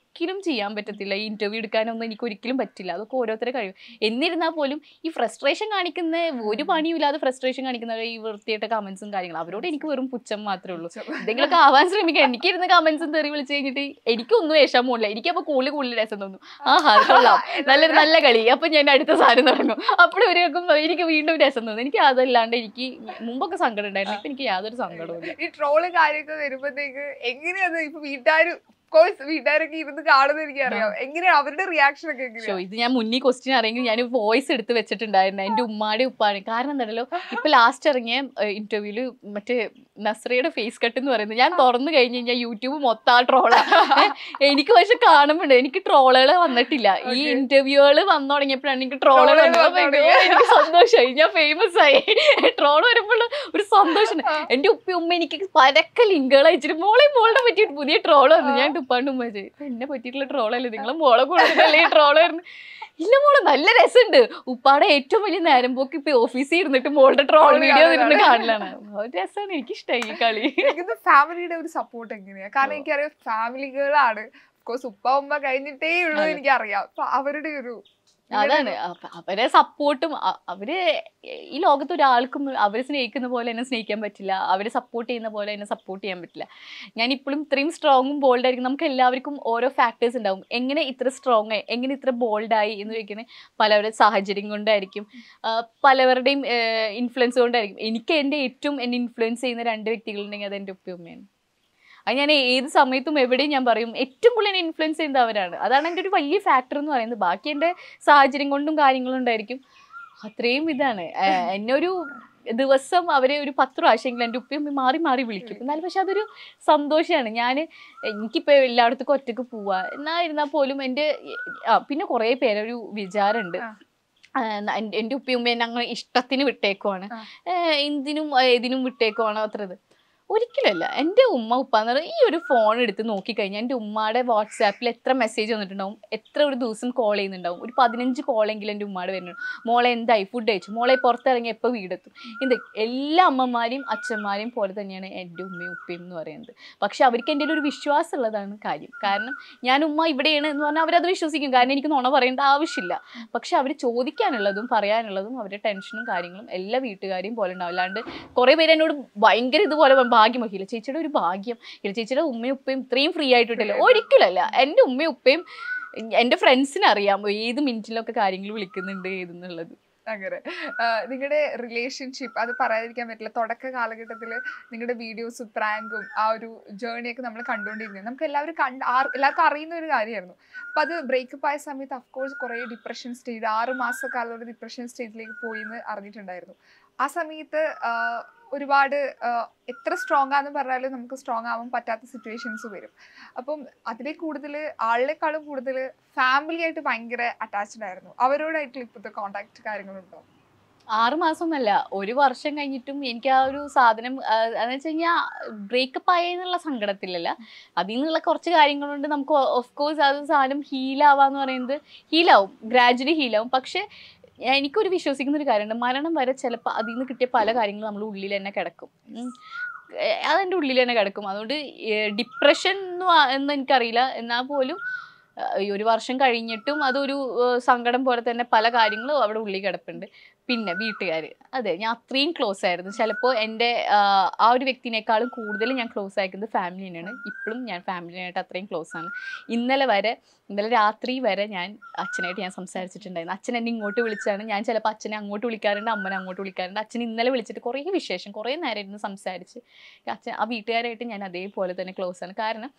ഒരിക്കലും ചെയ്യാൻ പറ്റത്തില്ല ഈ ഇന്റർവ്യൂ എടുക്കാനൊന്നും എനിക്ക് ഒരിക്കലും പറ്റില്ല അതൊക്കെ ഓരോരുത്തരെ കഴിയും എന്നിരുന്നാൽ പോലും ഈ ഫ്രസ്ട്രേഷൻ കാണിക്കുന്ന ഒരു പണിയും ഇല്ലാതെ ഫ്രസ്ട്രേഷൻ കാണിക്കുന്ന ഈ വൃത്തിയായിട്ട കമന്റ്സും കാര്യങ്ങളും അവരോട് എനിക്ക് വെറും പുച്ഛം മാത്രമേ ഉള്ളൂ എന്തെങ്കിലുമൊക്കെ ആവാൻ ശ്രമിക്കുക എനിക്കിരുന്ന് കമന്റ്സും തെറി വിളിച്ച് കഴിഞ്ഞിട്ട് എനിക്കൊന്നും വിഷമമില്ല എനിക്കപ്പോൾ കൂടുതൽ കൂടുതൽ രസം തോന്നും ആഹാ അത് കൊള്ളാം നല്ല നല്ല കളി അപ്പൊ ഞാൻ അടുത്ത സാധനം തുടങ്ങും അപ്പോഴും ഒരു കേൾക്കുമ്പോൾ എനിക്ക് വീണ്ടും രസം തോന്നും എനിക്ക് അതല്ലാണ്ട് എനിക്ക് മുമ്പൊക്കെ സങ്കടം ഉണ്ടായിരുന്നു ഇപ്പൊ എനിക്ക് യാതൊരു സങ്കടവും ഇല്ല ഈ ട്രോള് കാര്യമൊക്കെ വരുമ്പോഴത്തേക്ക് എങ്ങനെയാണ് ഇപ്പൊ വീട്ടുകാർ കോഴ്സ് വീട്ടുകാരൊക്കെ ഇരുന്ന് കാണുന്നത് എനിക്ക് അറിയാം എങ്ങനെയാ അവരുടെ റിയാക്ഷൻ ഒക്കെ ഷോ എങ്ങനെയാ ഇത് ഞാൻ മുന്നേ ക്വസ്റ്റ്യൻ അറിയെങ്കിൽ ഞാൻ വോയിസ് എടുത്ത് വെച്ചിട്ടുണ്ടായിരുന്നു എൻ്റെ ഉമ്മാടെ ഉപ്പാടെ കാരണം എന്താണല്ലോ ഇപ്പൊ ലാസ്റ്റ് ഇറങ്ങിയ ഇന്റർവ്യൂല് മറ്റേ നസ്രയുടെ ഫേസ് കട്ട് എന്ന് പറയുന്നത് ഞാൻ തുറന്നു കഴിഞ്ഞ് കഴിഞ്ഞാൽ യൂട്യൂബ് മൊത്തം ആ ട്രോളാ എനിക്ക് പക്ഷെ കാണുമ്പോണ്ട് എനിക്ക് ട്രോളുകൾ വന്നിട്ടില്ല ഈ Okay. ഇന്റർവ്യൂകൾ വന്നു തുടങ്ങിയപ്പോഴാണ് എനിക്ക് ട്രോളുകൾ Troll വന്നത് വന്നു അപ്പൊ തുടങ്ങി. എനിക്ക് സന്തോഷമായി ഞാൻ ഫേമസ് ആയി ട്രോൾ വരുമ്പോൾ ഒരു സന്തോഷം എന്റെ ഉപ്പ ഉമ്മ എനിക്ക് പരക്കെ ലിങ്കുകൾ അയച്ചിട്ട് മോളെ മോളുടെ പറ്റിയിട്ട് പുതിയ ട്രോൾ വന്നു ഞാൻ ഉപ്പാണ്ട് ഉമ്മ ചോദിച്ചു എന്നെ പറ്റിയിട്ടുള്ള ട്രോളല്ലേ നിങ്ങളെ മോളെ കൂടുതലല്ലേ ഈ ട്രോൾ വരുന്നത് ഇല്ല മോളെ നല്ല രസമുണ്ട് ഉപ്പാടെ ഏറ്റവും വലിയ നേരം പോക്ക് ഇപ്പൊ ഓഫീസിൽ ഇരുന്നിട്ട് മോളുടെ ട്രോൾ Troll വീഡിയോ കാണുന്നതാണ്. ഇരുന്ന് കാണലാണ് ഒരു രസമാണ് എനിക്ക് ഇഷ്ടമായി ഈ കളി എനിക്കിത് ഫാമിലിയുടെ ഒരു സപ്പോർട്ട് എങ്ങനെയാ കാരണം എനിക്കറിയാം ഫാമിലികളാണ് കോഴ്സ് ഉപ്പ ഉമ്മ കഴിഞ്ഞിട്ടേ ഉള്ളൂ അതെ. എനിക്കറിയാം അപ്പൊ അവരുടെ ഒരു അതാണ് അപ്പ അവരെ സപ്പോർട്ടും അവര് ഈ ലോകത്ത് ഒരാൾക്കും അവരെ സ്നേഹിക്കുന്ന പോലെ എന്നെ സ്നേഹിക്കാൻ പറ്റില്ല അവരെ സപ്പോർട്ട് ചെയ്യുന്ന പോലെ എന്നെ സപ്പോർട്ട് ചെയ്യാൻ പറ്റില്ല ഞാൻ ഇപ്പോഴും ഇത്രയും സ്ട്രോങ്ങും ബോൾഡ് ആയിരിക്കും നമുക്ക് എല്ലാവർക്കും ഓരോ ഫാക്ടേഴ്സ് ഉണ്ടാവും എങ്ങനെ ഇത്ര സ്ട്രോങ് ആയി എങ്ങനെ ഇത്ര ബോൾഡ് ആയി എന്ന് ചോദിക്കുന്നത് പലവരുടെ സാഹചര്യം കൊണ്ടായിരിക്കും ആ, പലവരുടെയും ഇൻഫ്ലുവൻസ് കൊണ്ടായിരിക്കും എനിക്ക് എൻ്റെ ഏറ്റവും എന്നെ ഇൻഫ്ലുവൻസ് ചെയ്യുന്ന രണ്ട് വ്യക്തികളുണ്ടെങ്കിൽ അത് എൻ്റെ ഉപ്പയും ഉമ്മയാണ് അത് ഞാൻ ഏത് സമയത്തും എവിടെയും ഞാൻ പറയും ഏറ്റവും കൂടുതൽ എന്നെ ഇൻഫ്ലുവൻസ് ചെയ്യുന്നത് അവരാണ് അതാണ് എൻ്റെ ഒരു വലിയ ഫാക്ടർ എന്ന് പറയുന്നത് ബാക്കി എൻ്റെ സാഹചര്യം കൊണ്ടും കാര്യങ്ങളും ഉണ്ടായിരിക്കും അത്രയും ഇതാണ് ഏഹ് എന്നെ ഒരു ദിവസം അവരെ ഒരു പത്ത് പ്രാവശ്യമെങ്കിലും എൻ്റെ ഉപ്പയും ഉമ്മയും മാറി മാറി വിളിക്കും എന്നാലും പക്ഷെ അതൊരു സന്തോഷമാണ് ഞാൻ എനിക്കിപ്പോൾ എല്ലായിടത്തേക്കും ഒറ്റയ്ക്ക് പോവാ എന്നായിരുന്നാൽ പോലും എൻ്റെ ആ പിന്നെ കുറേ പേരൊരു വിചാരമുണ്ട് ആ. ആ, ന- എൻ്റെ എൻ്റെ ഉപ്പയും ഉമ്മയും ഞങ്ങൾ ഇഷ്ടത്തിന് വിട്ടേക്കുവാണ് ആ. ഏഹ് എന്തിനും ഏഹ് ഇതിനും വിട്ടേക്കുവാണോ അത്ര ഇത് ഒരിക്കലല്ല എൻ്റെ ഉമ്മ ഉപ്പ എന്ന് പറയുന്നത് ഈ ഒരു ഫോൺ എടുത്ത് നോക്കിക്കഴിഞ്ഞാൽ എൻ്റെ ഉമ്മയുടെ വാട്സാപ്പിൽ എത്ര മെസ്സേജ് വന്നിട്ടുണ്ടാവും എത്ര ഒരു ദിവസം കോൾ ചെയ്യുന്നുണ്ടാവും ഒരു പതിനഞ്ച് കോളെങ്കിലും എൻ്റെ ഉമ്മയുടെ വരുന്നുണ്ട് മോളെ എന്തായി ഫുഡ് കഴിച്ചു മോളെ പുറത്തിറങ്ങി എപ്പോൾ വീടെത്തും ഇത് എല്ലാ അമ്മമാരെയും അച്ഛന്മാരെയും പോലെ തന്നെയാണ് എൻ്റെ ഉമ്മയും ഉപ്പയും എന്ന് പറയുന്നത് പക്ഷെ അവർക്ക് എൻ്റെ ഒരു വിശ്വാസം ഉള്ളതാണ് കാര്യം കാരണം ഞാൻ ഉമ്മ ഇവിടെയാണ് എന്ന് പറഞ്ഞാൽ അവരത് വിശ്വസിക്കും കാരണം എനിക്ക് നുണ പറയേണ്ട ആവശ്യമില്ല പക്ഷെ അവർ ചോദിക്കാനുള്ളതും പറയാനുള്ളതും അവരുടെ ടെൻഷനും കാര്യങ്ങളും എല്ലാ വീട്ടുകാരെയും പോലെ ഉണ്ടാവും അല്ലാണ്ട് കുറേ പേര് എന്നോട് ഭയങ്കര ഇതുപോലെ പറയും, ഭാഗ്യം ഇല്ല ചേച്ചിയുടെ ഒരു ഭാഗ്യം ഇല്ല ചേച്ചിയുടെ ഉമ്മയും ഉപ്പയും ഇത്രയും ഫ്രീ ആയിട്ട് വിട്ടില്ല ഒരിക്കലല്ല എൻ്റെ ഉമ്മയും ഉപ്പയും എൻ്റെ ഫ്രണ്ട്സിന് അറിയാം ഏത് മിനിറ്റിലൊക്കെ കാര്യങ്ങൾ വിളിക്കുന്നുണ്ട് ഏതെന്നുള്ളത് അങ്ങനെ നിങ്ങളുടെ റിലേഷൻഷിപ്പ് അത് പറയാതിരിക്കാൻ പറ്റില്ല തുടക്ക കാലഘട്ടത്തിൽ നിങ്ങളുടെ വീഡിയോസും പ്രാങ്കും ആ ഒരു ജേർണിയൊക്കെ നമ്മൾ കണ്ടുകൊണ്ടിരുന്നത് നമുക്ക് എല്ലാവരും കണ്ട് ആർ- എല്ലാവർക്കും അറിയുന്ന ഒരു കാര്യമായിരുന്നു അപ്പം അത് ബ്രേക്കപ്പ് ആയ സമയത്ത് അഫ്കോഴ്സ് കുറേ ഡിപ്രഷൻ സ്റ്റേജ് ആറ് മാസക്കാലം ഒരു ഡിപ്രഷൻ സ്റ്റേജിലേക്ക് പോയി എന്ന് അറിഞ്ഞിട്ടുണ്ടായിരുന്നു ആ സമയത്ത് ആ, ഒരുപാട് ആ, എത്ര സ്ട്രോങ് ആണെന്ന് പറഞ്ഞാലും നമുക്ക് സ്ട്രോങ് ആവാൻ പറ്റാത്ത സിറ്റുവേഷൻസ് വരും അപ്പം അതിലെ കൂടുതൽ ആളിനേക്കാളും കൂടുതൽ ഫാമിലി ആയിട്ട് ഭയങ്കര അറ്റാച്ച്ഡ് ആയിരുന്നു അവരോടായിട്ട് ഇപ്പോഴത്തെ കോണ്ടാക്ട് കാര്യങ്ങളുണ്ടോ ആറ് മാസമൊന്നല്ല ഒരു വർഷം കഴിഞ്ഞിട്ടും എനിക്ക് ആ ഒരു സാധനം എന്ന് വെച്ച് കഴിഞ്ഞാൽ ബ്രേക്കപ്പ് ആയെന്നുള്ള സങ്കടത്തിലല്ല അതിൽ നിന്നുള്ള കുറച്ച് കാര്യങ്ങളുണ്ട് നമുക്ക് ഓഫ് കോഴ്സ് അത് സാധനം ഹീലാവാന്ന് പറയുന്നത് ഹീലാവും ഗ്രാജുവലി ഹീലാവും പക്ഷെ ഞാൻ- എനിക്കൊരു വിശ്വസിക്കുന്ന ഒരു കാര്യമുണ്ട് മരണം വരെ ചിലപ്പോൾ അതിൽ നിന്ന് കിട്ടിയ പല കാര്യങ്ങളും നമ്മൾ ഉള്ളിൽ തന്നെ കിടക്കും ഉം. ഏഹ് അതെൻ്റെ ഉള്ളിൽ തന്നെ കിടക്കും അതുകൊണ്ട് ഡിപ്രഷൻ എന്ന് വാ- എന്ന് എനിക്കറിയില്ല എന്നാൽ പോലും ഏഹ് ഈ ഒരു വർഷം കഴിഞ്ഞിട്ടും അതൊരു ഏഹ് സങ്കടം പോലെ തന്നെ പല കാര്യങ്ങളും അവിടെ ഉള്ളിൽ കിടപ്പുണ്ട് പിന്നെ വീട്ടുകാർ അതെ ഞാൻ അത്രയും ക്ലോസ് ആയിരുന്നു ചിലപ്പോൾ എൻ്റെ ആഹ്, ആ ഒരു വ്യക്തിനേക്കാളും കൂടുതൽ ഞാൻ ക്ലോസ് ആയിരിക്കുന്നത് ഫാമിലി തന്നെയാണ് ഇപ്പോഴും ഞാൻ ഫാമിലിനായിട്ട് അത്രയും ക്ലോസ് ആണ് ഇന്നലെ വരെ ഇന്നലെ രാത്രി വരെ ഞാൻ അച്ഛനായിട്ട് ഞാൻ സംസാരിച്ചിട്ടുണ്ടായിരുന്നു അച്ഛൻ എന്നെ ഇങ്ങോട്ട് വിളിച്ചാണ് ഞാൻ ചിലപ്പോൾ അച്ഛനെ അങ്ങോട്ട് വിളിക്കാറുണ്ട് അമ്മനെ അങ്ങോട്ട് വിളിക്കാറുണ്ട് അച്ഛൻ ഇന്നലെ വിളിച്ചിട്ട് കുറേ വിശേഷം കുറേ നേരം ഇരുന്ന് സംസാരിച്ച് അച്ഛൻ ആ വീട്ടുകാരായിട്ട് ഞാൻ അതേപോലെ തന്നെ ക്ലോസ് ആണ് കാരണം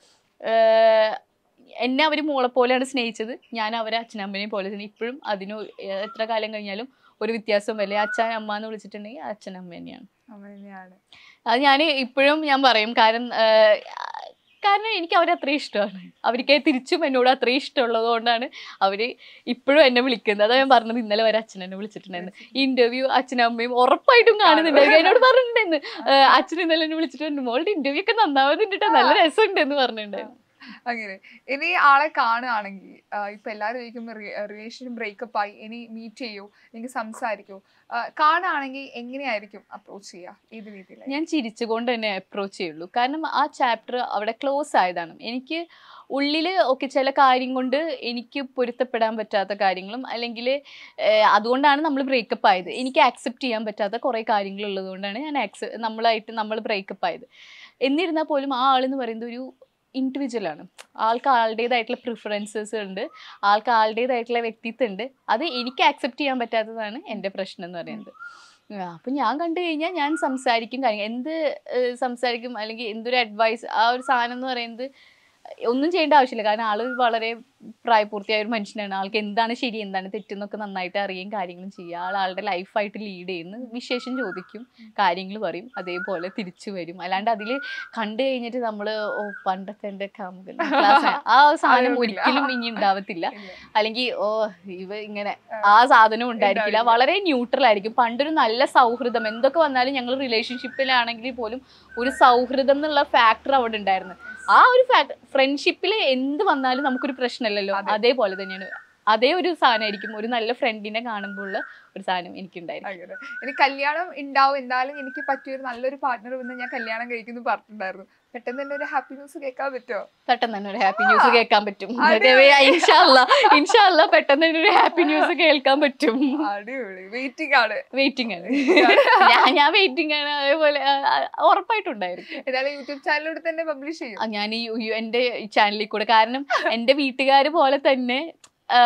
ഏഹ്, എന്നെ അവർ മോളെ പോലെയാണ് സ്നേഹിച്ചത് ഞാൻ അവരെ അച്ഛനമ്മനെയും പോലെ തന്നെ ഇപ്പോഴും അതിന് ഏഹ് എത്ര കാലം കഴിഞ്ഞാലും ഒരു വ്യത്യാസവും വരില്ല അച്ഛൻ അമ്മ എന്ന് വിളിച്ചിട്ടുണ്ടെങ്കിൽ അച്ഛൻ അമ്മ തന്നെയാണ് അങ്ങനെയാണ് അത് ഞാൻ ഇപ്പോഴും ഞാൻ പറയും കാരണം ഏഹ്, കാരണം എനിക്ക് അവരെ അത്രയും ഇഷ്ടമാണ് അവർക്ക് തിരിച്ചും എന്നോട് അത്രയും ഇഷ്ടമുള്ളത് കൊണ്ടാണ് അവർ ഇപ്പോഴും എന്നെ വിളിക്കുന്നത് അതാ ഞാൻ പറഞ്ഞത് ഇന്നലെ വരെ അച്ഛൻ എന്നെ വിളിച്ചിട്ടുണ്ടായിരുന്നു ഈ ഇന്റർവ്യൂ അച്ഛനും അമ്മയും ഉറപ്പായിട്ടും കാണുന്നുണ്ടായിരുന്നു എന്നോട് പറഞ്ഞിട്ടുണ്ടായിരുന്നു ഏഹ്, അച്ഛൻ ഇന്നലെ എന്നെ വിളിച്ചിട്ടുണ്ട് മോളുടെ ഇന്റർവ്യൂ ഒക്കെ നന്നാവുന്നുണ്ട് ട്ടോ, നല്ല രസമുണ്ട് എന്ന് പറഞ്ഞിട്ടുണ്ടായിരുന്നു അങ്ങനെ ഇനി ആളെ കാണുകയാണെങ്കിൽ ഇപ്പൊ എല്ലാവരും ചോദിക്കുമ്പോൾ റിലേഷൻ ബ്രേക്കപ്പ് ആയി ഇനി മീറ്റ് ചെയ്യൂ എനിക്ക് സംസാരിക്കൂ കാണുകയാണെങ്കിൽ എങ്ങനെയായിരിക്കും അപ്രോച്ച് ചെയ്യുക ഏത് രീതിയിൽ ഞാൻ ചിരിച്ചുകൊണ്ട് തന്നെ അപ്രോച്ച് ചെയ്യുള്ളൂ കാരണം ആ ചാപ്റ്റർ അവിടെ ക്ലോസ് ആയതാണ് എനിക്ക് ഉള്ളിൽ ഒക്കെ ചില കാര്യം കൊണ്ട് എനിക്ക് പൊരുത്തപ്പെടാൻ പറ്റാത്ത കാര്യങ്ങളും അല്ലെങ്കിൽ അതുകൊണ്ടാണ് നമ്മൾ ബ്രേക്കപ്പ് ആയത് എനിക്ക് ആക്സെപ്റ്റ് ചെയ്യാൻ പറ്റാത്ത കുറേ കാര്യങ്ങൾ ഉള്ളത് കൊണ്ടാണ് ഞാൻ ആക്സെ നമ്മളായിട്ട് നമ്മൾ ബ്രേക്കപ്പ് ആയത് എന്നിരുന്നാൽ പോലും ആ ആളെന്ന് പറയുന്നത് ഒരു ഇൻഡിവിജ്വൽ ആണ് ആൾക്ക് ആളുടേതായിട്ടുള്ള പ്രിഫറൻസസ് ഉണ്ട് ആൾക്ക് ആളുടേതായിട്ടുള്ള വ്യക്തിത്വം ഉണ്ട് അത് എനിക്ക് ആക്സെപ്റ്റ് ചെയ്യാൻ പറ്റാത്തതാണ് എൻ്റെ പ്രശ്നം എന്ന് പറയുന്നത് ആ, അപ്പം ഞാൻ കണ്ടു കഴിഞ്ഞാൽ ഞാൻ സംസാരിക്കും കാര്യം എന്ത് ഏഹ്, സംസാരിക്കും അല്ലെങ്കിൽ എന്തൊരു അഡ്വൈസ് ആ ഒരു സാധനം എന്ന് പറയുന്നത് ഒന്നും ചെയ്യേണ്ട ആവശ്യമില്ല കാരണം ആള് വളരെ പ്രായപൂർത്തിയായ ഒരു മനുഷ്യനാണ് ആൾക്ക് എന്താണ് ശരി എന്താണ് തെറ്റെന്നൊക്കെ നന്നായിട്ട് അറിയുകയും കാര്യങ്ങളും ചെയ്യുക ആൾ ആളുടെ ലൈഫായിട്ട് ലീഡ് ചെയ്യുന്നു വിശേഷം ചോദിക്കും കാര്യങ്ങൾ പറയും അതേപോലെ തിരിച്ചു വരും അല്ലാണ്ട് അതിൽ കണ്ടു കഴിഞ്ഞിട്ട് നമ്മൾ ഓ പണ്ടത്തെ എൻ്റെ കാമുകൻ class ആണ്. ആ ഒരു സാധനം അതൊന്നുമില്ല. ഒരിക്കലും ഇനി ഉണ്ടാവത്തില്ല ഇല്ല. അല്ലെങ്കിൽ ഓ ഇവ ഇങ്ങനെ ആ. ആ സാധനം ഉണ്ടായിരിക്കില്ല ഉണ്ടാവില്ല. വളരെ ന്യൂട്രൽ ആയിരിക്കും പണ്ടൊരു നല്ല സൗഹൃദം എന്തൊക്കെ വന്നാലും ഞങ്ങൾ റിലേഷൻഷിപ്പിലാണെങ്കിൽ പോലും ഒരു സൗഹൃദം എന്നുള്ള ഫാക്ടർ അവിടെ ഉണ്ടായിരുന്നു ആ ഒരു ഫാക്ടർ ഫ്രണ്ട്ഷിപ്പിൽ എന്ത് വന്നാലും നമുക്കൊരു പ്രശ്നമില്ലല്ലോ അതെ. അതേപോലെ തന്നെയാണ് അതേ ഒരു സാധനമായിരിക്കും ഒരു നല്ല ഫ്രണ്ടിനെ കാണുമ്പോൾ ഉള്ള ഒരു സാധനം എനിക്കുണ്ടായിരുന്നു അങ്ങനെ ഇനി കല്യാണം ഉണ്ടാവും എന്തായാലും എനിക്ക് പറ്റിയൊരു നല്ലൊരു പാർട്ട്ണർ വന്ന് ഞാൻ കല്യാണം കഴിക്കുന്നു പറഞ്ഞിട്ടുണ്ടായിരുന്നു പെട്ടെന്ന് തന്നെ ഒരു ഹാപ്പി ന്യൂസ് കേൾക്കാൻ പറ്റുമോ പെട്ടെന്ന് തന്നെ ഒരു ഹാപ്പി ന്യൂസ് ആ. കേൾക്കാൻ പറ്റും അടിപൊളി. ഇൻഷാല്ല ഇൻഷാല്ല പെട്ടെന്ന് തന്നെ ഒരു ഹാപ്പി ന്യൂസ് കേൾക്കാൻ പറ്റും അടിപൊളി വെയിറ്റിംഗ് ആണ് വെയിറ്റിംഗ് ആണ് ഞാൻ ഞാൻ വെയിറ്റിംഗ് ആണ് അതേപോലെ ആ, ആ, ഉറപ്പായിട്ടുണ്ടായിരിക്കും ഏതായാലും യൂട്യൂബ് ചാനലിലൂടെ തന്നെ പബ്ലിഷ് ചെയ്യും ആ, ഞാൻ ഈ യു- എൻ്റെ ചാനലിൽ കൂടെ കാരണം എൻ്റെ വീട്ടുകാർ പോലെ തന്നെ ആ,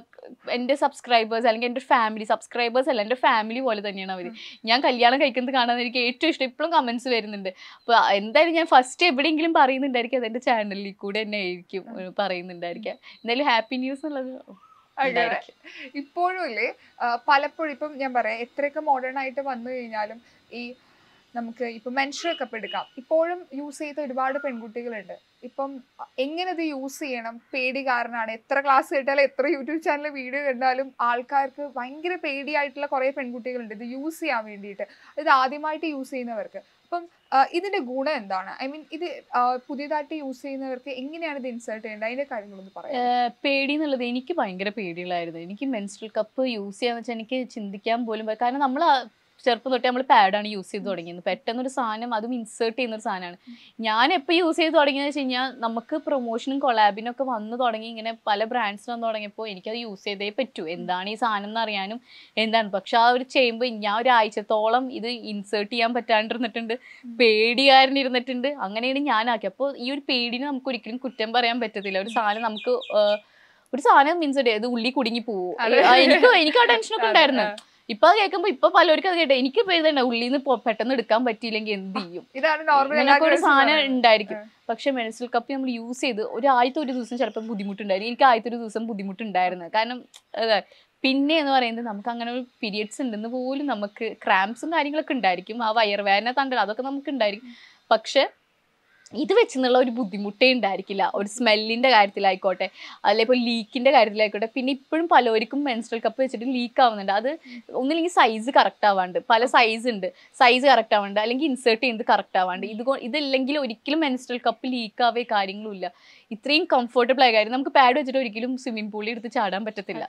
എൻ്റെ സബ്സ്ക്രൈബേഴ്സ് അല്ലെങ്കിൽ എൻ്റെ ഫാമിലി സബ്സ്ക്രൈബേഴ്സ് അല്ല എൻ്റെ ഫാമിലി പോലെ തന്നെയാണ് അവർ ഞാൻ കല്യാണം കഴിക്കുന്നത് കാണാൻ എനിക്ക് ഏറ്റവും ഇഷ്ടം ഇപ്പോഴും കമൻസ് വരുന്നുണ്ട് അപ്പോൾ എന്തായാലും ഞാൻ ഫസ്റ്റ് എവിടെയെങ്കിലും പറയുന്നുണ്ടായിരിക്കും അതെൻ്റെ ചാനലിൽ കൂടെ തന്നെ ആയിരിക്കും ഏ, പറയുന്നുണ്ടായിരിക്കാം എന്തായാലും ഹാപ്പി ന്യൂസ് എന്നുള്ളത് അങ്ങനെ ഉണ്ടായിരിക്കും. ഇപ്പോഴും ഇല്ലേ ആ, പലപ്പോഴും ഇപ്പം ഞാൻ പറയാം എത്രയൊക്കെ മോഡേൺ ആയിട്ട് വന്നു കഴിഞ്ഞാലും ഈ നമുക്ക് ഇപ്പം മെൻസ്ട്രൽ കപ്പ് എടുക്കാം ഇപ്പോഴും യൂസ് ചെയ്ത ഒരുപാട് പെൺകുട്ടികളുണ്ട് ഇപ്പം എങ്ങനെ ഇത് യൂസ് ചെയ്യണം പേടി കാരണമാണ് എത്ര ക്ലാസ് കേട്ടാലും എത്ര യൂട്യൂബ് ചാനൽ വീഡിയോ കണ്ടാലും ആൾക്കാർക്ക് ഭയങ്കര പേടിയായിട്ടുള്ള കുറേ പെൺകുട്ടികളുണ്ട് ഇത് യൂസ് ചെയ്യാൻ വേണ്ടിയിട്ട് ഇത് ആദ്യമായിട്ട് യൂസ് ചെയ്യുന്നവർക്ക് അപ്പം ആ, ഇതിന്റെ ഗുണം എന്താണ് ഐ മീൻ ഇത് ആ, പുതിയതായിട്ട് യൂസ് ചെയ്യുന്നവർക്ക് എങ്ങനെയാണ് ഇത് ഇൻസേർട്ട് ചെയ്യേണ്ടത് അതിന്റെ കാര്യങ്ങളൊന്ന് പറയാം ഏഹ് പേടി എന്നുള്ളത് എനിക്ക് ഭയങ്കര പേടികളായിരുന്നു എനിക്ക് മെൻസ്ട്രൽ കപ്പ് യൂസ് ചെയ്യാന്ന് വെച്ചാൽ എനിക്ക് ചിന്തിക്കാൻ പോലും പ- കാരണം നമ്മൾ ചെറുപ്പം തൊട്ടേ നമ്മൾ പാഡാണ് യൂസ് ചെയ്ത് തുടങ്ങിയത് പെട്ടെന്നൊരു സാധനം അതും ഇൻസേർട്ട് ചെയ്യുന്ന ഒരു സാധനമാണ് ഞാൻ എപ്പോൾ യൂസ് ചെയ്ത് തുടങ്ങിയെന്ന് വെച്ച് കഴിഞ്ഞാൽ നമുക്ക് പ്രൊമോഷനും കൊളാബിനും ഒക്കെ വന്നു തുടങ്ങി ഇങ്ങനെ പല ബ്രാൻഡ്സ് വന്നു തുടങ്ങിയപ്പോൾ എനിക്കത് യൂസ് ചെയ്തേ പറ്റൂ എന്താണ് ഈ സാധനം എന്ന് അറിയാനും എന്താണ് പക്ഷെ ആ ഒരു ചെയ്യുമ്പോൾ ഞാൻ ഒരാഴ്ചത്തോളം ഇത് ഇൻസേർട്ട് ചെയ്യാൻ പറ്റാണ്ടിരുന്നിട്ടുണ്ട് പേടികാരൻ ഇരുന്നിട്ടുണ്ട് അങ്ങനെയാണ് ഞാനാക്കി അപ്പോൾ ഈ ഒരു പേടിനെ നമുക്ക് ഒരിക്കലും കുറ്റം പറയാൻ പറ്റത്തില്ല ഒരു സാധനം നമുക്ക് ഏഹ്, ഒരു സാധനം മീൻസ് ഇത് ഉള്ളി കുടുങ്ങി പോവോ അതെ. ആ, എനിക്ക് എനിക്ക് ആ ടെൻഷനൊക്കെ അതെ, ഉണ്ടായിരുന്നു ആ. ഇപ്പൊ അത് കേൾക്കുമ്പോ ഇപ്പൊ പലർക്കും അത് കേട്ടെ എനിക്ക് ഇപ്പൊ ഇതന്നെ ഉള്ളിന്ന് പെട്ടെന്ന് എടുക്കാൻ പറ്റിയില്ലെങ്കിൽ എന്ത് ചെയ്യും ഇതാണ് നോർമൽ ഇങ്ങനൊക്കെ ഒരു സാധനം ഉണ്ടായിരിക്കും പക്ഷെ മെൻസ്ട്രൽ കപ്പ് നമ്മൾ യൂസ് ചെയ്ത് ഒരു ആദ്യത്തെ ഒരു ദിവസം ചിലപ്പോൾ ബുദ്ധിമുട്ടുണ്ടായിരുന്നു എനിക്ക് ആദ്യത്തെ ഒരു ദിവസം ബുദ്ധിമുട്ടുണ്ടായിരുന്നു കാരണം അതെ പിന്നെ എന്ന് പറയുന്നത് നമുക്ക് അങ്ങനെ ഒരു പീരിയഡ്സ് ഉണ്ടെന്ന് പോലും നമുക്ക് ക്രാംസും കാര്യങ്ങളൊക്കെ ഉണ്ടായിരിക്കും ആ വയറുവേദന തണ്ടൽ അതൊക്കെ നമുക്ക് ഉണ്ടായിരിക്കും പക്ഷെ ഇത് വെച്ചെന്നുള്ള ഒരു ബുദ്ധിമുട്ടേ ഉണ്ടായിരിക്കില്ല ഒരു സ്മെല്ലിന്റെ കാര്യത്തിലായിക്കോട്ടെ അല്ലെ ഇപ്പോൾ ലീക്കിന്റെ കാര്യത്തിലായിക്കോട്ടെ പിന്നെ ഇപ്പോഴും പലർക്കും മെൻസ്ട്രൽ കപ്പ് വെച്ചിട്ട് ലീക്ക് ആവുന്നുണ്ട് അത് ഒന്നില്ലെങ്കിൽ സൈസ് കറക്റ്റ് ആവാണ്ട് പല സൈസ് ഉണ്ട് സൈസ് കറക്റ്റ് ആവാണ്ട് അല്ലെങ്കിൽ ഇൻസേർട്ട് ചെയ്യുന്നത് കറക്റ്റ് ആവാണ്ട് ഇത് കൊ- ഇതില്ലെങ്കിൽ ഒരിക്കലും മെൻസ്ട്രൽ കപ്പ് ലീക്ക് ആവേ കാര്യങ്ങളും ഇല്ല ഇത്രയും കംഫർട്ടബിൾ ആയ കാര്യം നമുക്ക് പാഡ് വെച്ചിട്ട് ഒരിക്കലും സ്വിമ്മിംഗ് പൂളിൽ എടുത്ത് ചാടാൻ പറ്റത്തില്ല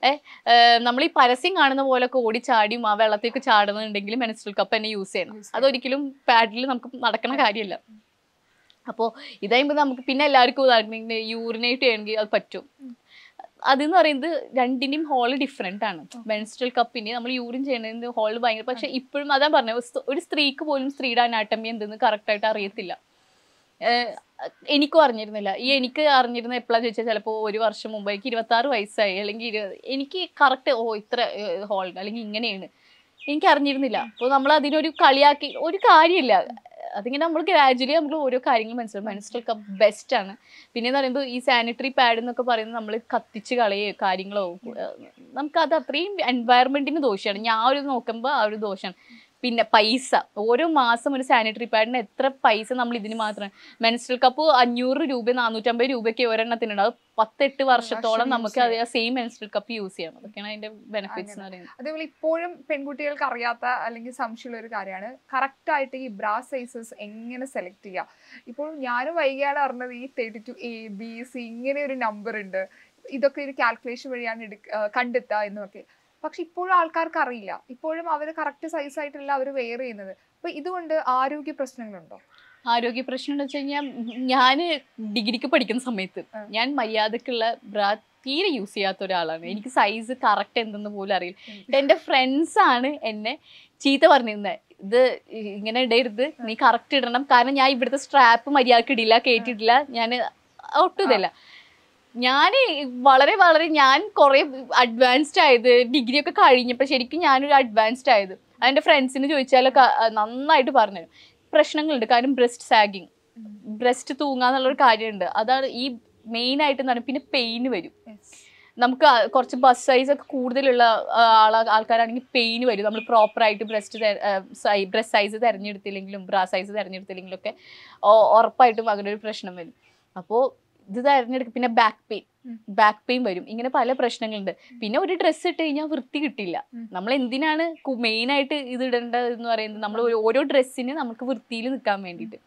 നമ്മൾ ഈ പരസ്യം കാണുന്ന പോലൊക്കെ ഓടി ചാടിയും ആ വെള്ളത്തേക്ക് ചാടുന്നുണ്ടെങ്കിൽ മെൻസ്ട്രൽ കപ്പ് തന്നെ യൂസ് ചെയ്യണം Use ചെയ്യണം. അതൊരിക്കലും പാഡിൽ നമുക്ക് നടക്കുന്ന കാര്യമല്ല അപ്പോൾ ഇതാകുമ്പോൾ നമുക്ക് പിന്നെ എല്ലാവർക്കും യൂറിനേറ്റ് ചെയ്യണമെങ്കിൽ അത് പറ്റും അതെന്ന് പറയുന്നത് രണ്ടിൻ്റെയും ഹോള് ഡിഫറെൻ്റ് ആണ് മെൻസ്ട്രൽ കപ്പിന് നമ്മൾ യൂറിൻ ചെയ്യുന്നതിൻ്റെ ഹോള് ഭയങ്കര പക്ഷെ ഇപ്പോഴും അതാ പറഞ്ഞത് ഒരു സ്ത- ഒരു സ്ത്രീക്ക് പോലും സ്ത്രീയുടെ അനാട്ടമി എന്തെന്ന് കറക്റ്റായിട്ട് അറിയത്തില്ല ഏഹ് എനിക്കും അറിഞ്ഞിരുന്നില്ല ഈ എനിക്ക് അറിഞ്ഞിരുന്ന എപ്പോഴാന്ന് ചോദിച്ചാൽ ചിലപ്പോൾ ഒരു വർഷം മുമ്പ് എനിക്ക് ഇരുപത്താറ് വയസ്സായി അല്ലെങ്കിൽ ഇരുപത് എനിക്ക് കറക്റ്റ് ഓ ഇത്ര ഹോൾ അല്ലെങ്കിൽ ഇങ്ങനെയാണ് എനിക്ക് അറിഞ്ഞിരുന്നില്ല അപ്പോൾ നമ്മൾ അതിനൊരു കളിയാക്കി ഒരു കാര്യമില്ല അതിങ്ങനെ നമ്മൾ ഗ്രാജുവലി നമ്മൾ ഓരോ കാര്യങ്ങൾ മനസ്സിലാവും മെൻസ്ട്രൽ കപ്പ് ബെസ്റ്റ് ആണ് പിന്നെ എന്ന് പറയുമ്പോൾ ഈ സാനിറ്ററി പാഡ് എന്നൊക്കെ പറയുന്നത് നമ്മൾ കത്തിച്ച് കളയോ കാര്യങ്ങളോ ഏഹ് നമുക്കത് അത്രയും എൻവയറമെന്റിന് ദോഷമാണ് ഞാൻ ഒരു നോക്കുമ്പോൾ ആ ഒരു ദോഷമാണ് പിന്നെ പൈസ ഓരോ മാസം ഒരു സാനിറ്ററി പാഡിന് എത്ര പൈസ നമ്മൾ ഇതിന് മാത്രം മെൻസ്ട്രൽ കപ്പ് അഞ്ഞൂറ് രൂപ നാനൂറ്റമ്പത് രൂപയ്ക്ക് ഒരെണ്ണത്തിനുണ്ട് അത് പത്തെട്ട് വർഷത്തോളം വർഷം നമുക്ക് use അതേ സെയിം മെൻസ്ട്രൽ കപ്പ് യൂസ് ചെയ്യണം അതൊക്കെയാണ് അതിന്റെ ബെനിഫിറ്റ്സ് എന്ന് പറയുന്നത് അതേപോലെ ഇപ്പോഴും പെൺകുട്ടികൾക്ക് അറിയാത്ത അല്ലെങ്കിൽ സംശയമുള്ള ഒരു കാര്യമാണ് കറക്റ്റ് ആയിട്ട് ഈ ബ്രാ സൈസസ് എങ്ങനെ സെലക്ട് ചെയ്യുക ഇപ്പോൾ ഞാനും വൈകിയാണ് അറിഞ്ഞത് ഈ thirty two A B C ഇങ്ങനെ ഒരു നമ്പർ ഉണ്ട് ഇതൊക്കെ ഒരു കാൽക്കുലേഷൻ വഴിയാണ് എടുക്ക ആ, കണ്ടെത്തുക എന്നൊക്കെ പക്ഷെ ഇപ്പോഴും ആൾക്കാർക്ക് അറിയില്ല ഇപ്പോഴും അവർ കറക്റ്റ് സൈസ് ആയിട്ടല്ല അവർ വെയർ ചെയ്യുന്നത് അപ്പൊ ഇതുകൊണ്ട് ആരോഗ്യ പ്രശ്നങ്ങളുണ്ടോ ആരോഗ്യ പ്രശ്നം എന്ന് വെച്ച് കഴിഞ്ഞാൽ ഞാൻ ഡിഗ്രിക്ക് പഠിക്കുന്ന സമയത്ത് ആ. ഞാൻ മര്യാദക്കുള്ള ബ്രാ തീരെ യൂസ് ചെയ്യാത്ത ഒരാളാണ് എനിക്ക് സൈസ് കറക്റ്റ് എന്തെന്ന് പോലും അറിയില്ല ഉം. എൻ്റെ ഫ്രണ്ട്സ് ആണ് എന്നെ ചീത്ത പറഞ്ഞിരുന്നത് ഇത് ഇങ്ങനെ ഇടരുത് നീ കറക്റ്റ് ഇടണം കാരണം ഞാൻ ഇവിടുത്തെ സ്ട്രാപ്പ് മര്യാദക്ക് ഇടില്ല കേട്ടിട്ടില്ല ഞാൻ ഒട്ടും ഇതല്ല ഞാൻ വളരെ വളരെ ഞാൻ കുറേ അഡ്വാൻസ്ഡ് ആയത് ഡിഗ്രി ഒക്കെ കഴിഞ്ഞപ്പോൾ ശരിക്കും ഞാനൊരു അഡ്വാൻസ്ഡ് ആയത് അതെൻ്റെ ഫ്രണ്ട്സിന് ചോദിച്ചാലൊക്കെ അഹ് നന്നായിട്ട് പറഞ്ഞു പ്രശ്നങ്ങളുണ്ട് കാരണം ബ്രസ്റ്റ് സാഗിങ് ഉം. ബ്രസ്റ്റ് തൂങ്ങാന്നുള്ളൊരു കാര്യമുണ്ട് അതാണ് ഈ മെയിൻ ആയിട്ട് എന്താണ് പിന്നെ പെയിൻ വരും Yes. നമുക്ക് ആ കുറച്ച് ബസ് സൈസ് ഒക്കെ കൂടുതലുള്ള ആ, ആള ആൾക്കാരാണെങ്കിൽ പെയിൻ വരും നമ്മൾ പ്രോപ്പറായിട്ട് ബ്രസ്റ്റ് ബ്രസ്റ്റ് സൈസ് തിരഞ്ഞെടുത്തില്ലെങ്കിലും ബ്രാ സൈസ് തിരഞ്ഞെടുത്തില്ലെങ്കിലും ഒക്കെ ഒ- ഉറപ്പായിട്ടും അങ്ങനെ ഒരു പ്രശ്നം വരും അപ്പോൾ ഇത് തിരഞ്ഞെടുക്കും പിന്നെ ബാക്ക് പെയിൻ ഉം. ബാക്ക് പെയിൻ വരും ഇങ്ങനെ പല പ്രശ്നങ്ങളുണ്ട് പിന്നെ ഒരു ഡ്രസ്സ് ഇട്ട് കഴിഞ്ഞാൽ വൃത്തി കിട്ടില്ല ഉം. നമ്മൾ എന്തിനാണ് മെയിൻ ആയിട്ട് ഇത് ഇടേണ്ടത് എന്ന് പറയുന്നത് നമ്മൾ ഓരോ ഡ്രസ്സിന് നമുക്ക് വൃത്തിയിൽ നിൽക്കാൻ വേണ്ടിയിട്ട്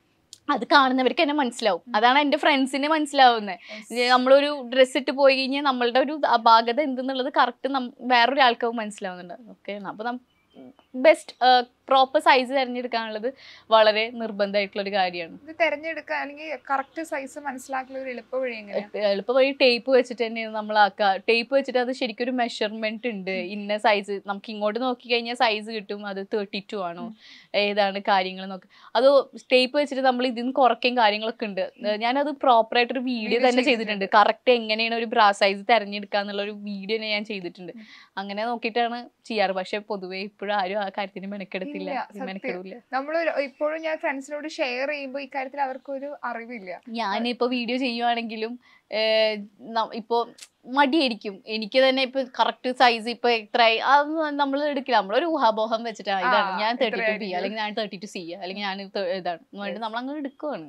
അത് കാണുന്നവർക്ക് എന്നെ മനസ്സിലാവും അതാണ് എൻ്റെ ഫ്രണ്ട്സിന് മനസ്സിലാവുന്നത് Yes. നമ്മളൊരു ഡ്രസ്സ് ഇട്ട് പോയി കഴിഞ്ഞാൽ നമ്മളുടെ ഒരു അപാകത എന്തെന്നുള്ളത് കറക്റ്റ് വേറൊരു ആൾക്കാവും മനസ്സിലാവുന്നുണ്ട് ഓക്കെ അപ്പൊ ബെസ്റ്റ് പ്രോപ്പർ സൈസ് തിരഞ്ഞെടുക്കാനുള്ളത് വളരെ നിർബന്ധമായിട്ടുള്ള ഒരു കാര്യമാണ് ഇത് തെരഞ്ഞെടുക്കാൻ അല്ലെങ്കിൽ കറക്റ്റ് സൈസ് മനസ്സിലാക്കിയ ഒരു എളുപ്പ വഴി എങ്ങനെയാ എളുപ്പം വഴി ടേപ്പ് വെച്ചിട്ട് തന്നെയാണ് നമ്മൾ ആക്കുക ടേപ്പ് വെച്ചിട്ട് അത് ശരിക്കും ഒരു മെഷർമെന്റ് ഉണ്ട് ഇന്ന സൈസ് നമുക്ക് ഇങ്ങോട്ട് നോക്കി കഴിഞ്ഞാൽ സൈസ് കിട്ടും അത് തേർട്ടി ടു ആണോ ഏതാണ് കാര്യങ്ങൾ നോക്കുക അത് ടേപ്പ് വെച്ചിട്ട് നമ്മൾ ഇതിന് കുറയ്ക്കും കാര്യങ്ങളൊക്കെ ഉണ്ട് ഏഹ് ഞാനത് പ്രോപ്പർ ആയിട്ടൊരു വീഡിയോ Video തന്നെ ചെയ്തിട്ടുണ്ട്. ചെയ്തിട്ടുണ്ട് കറക്റ്റ് എങ്ങനെയാണ് ഒരു ബ്രാ സൈസ് തിരഞ്ഞെടുക്കുക എന്നുള്ള ഒരു വീഡിയോ തന്നെ ഞാൻ ചെയ്തിട്ടുണ്ട് അങ്ങനെ നോക്കിയിട്ടാണ് ചെയ്യാറ് പക്ഷെ പൊതുവേ ഇപ്പോഴും ആരും ആ കാര്യത്തിന് മെനക്കെടുത്തില്ല ഇല്ല, സത്യം. മെനക്കെടില്ല നമ്മൾ ഇപ്പോഴും ഞാൻ ഫ്രണ്ട്സിനോട് ഷെയർ ചെയ്യുമ്പോൾ ഇക്കാര്യത്തിൽ അവർക്കൊരു അറിവില്ല ഞാനിപ്പോ വീഡിയോ ചെയ്യുവാണെങ്കിലും ഏഹ് ന- ഇപ്പൊ മടിയായിരിക്കും എനിക്ക് തന്നെ ഇപ്പൊ കറക്റ്റ് സൈസ് ഇപ്പൊ എത്ര അതൊന്നും നമ്മൾ എടുക്കില്ല നമ്മളൊരു ഊഹാപോഹം വെച്ചിട്ടാ ഇതാണ് ആ, ഞാൻ തേർട്ടി ടു ബി ഇത്രയായിരിക്കും. അല്ലെങ്കിൽ ഞാൻ തേർട്ടി ടു സി അല്ലെങ്കിൽ ഞാൻ ത- ഇതാണ് വേണ്ടി നമ്മൾ അങ്ങനെ എടുക്കുവാണ്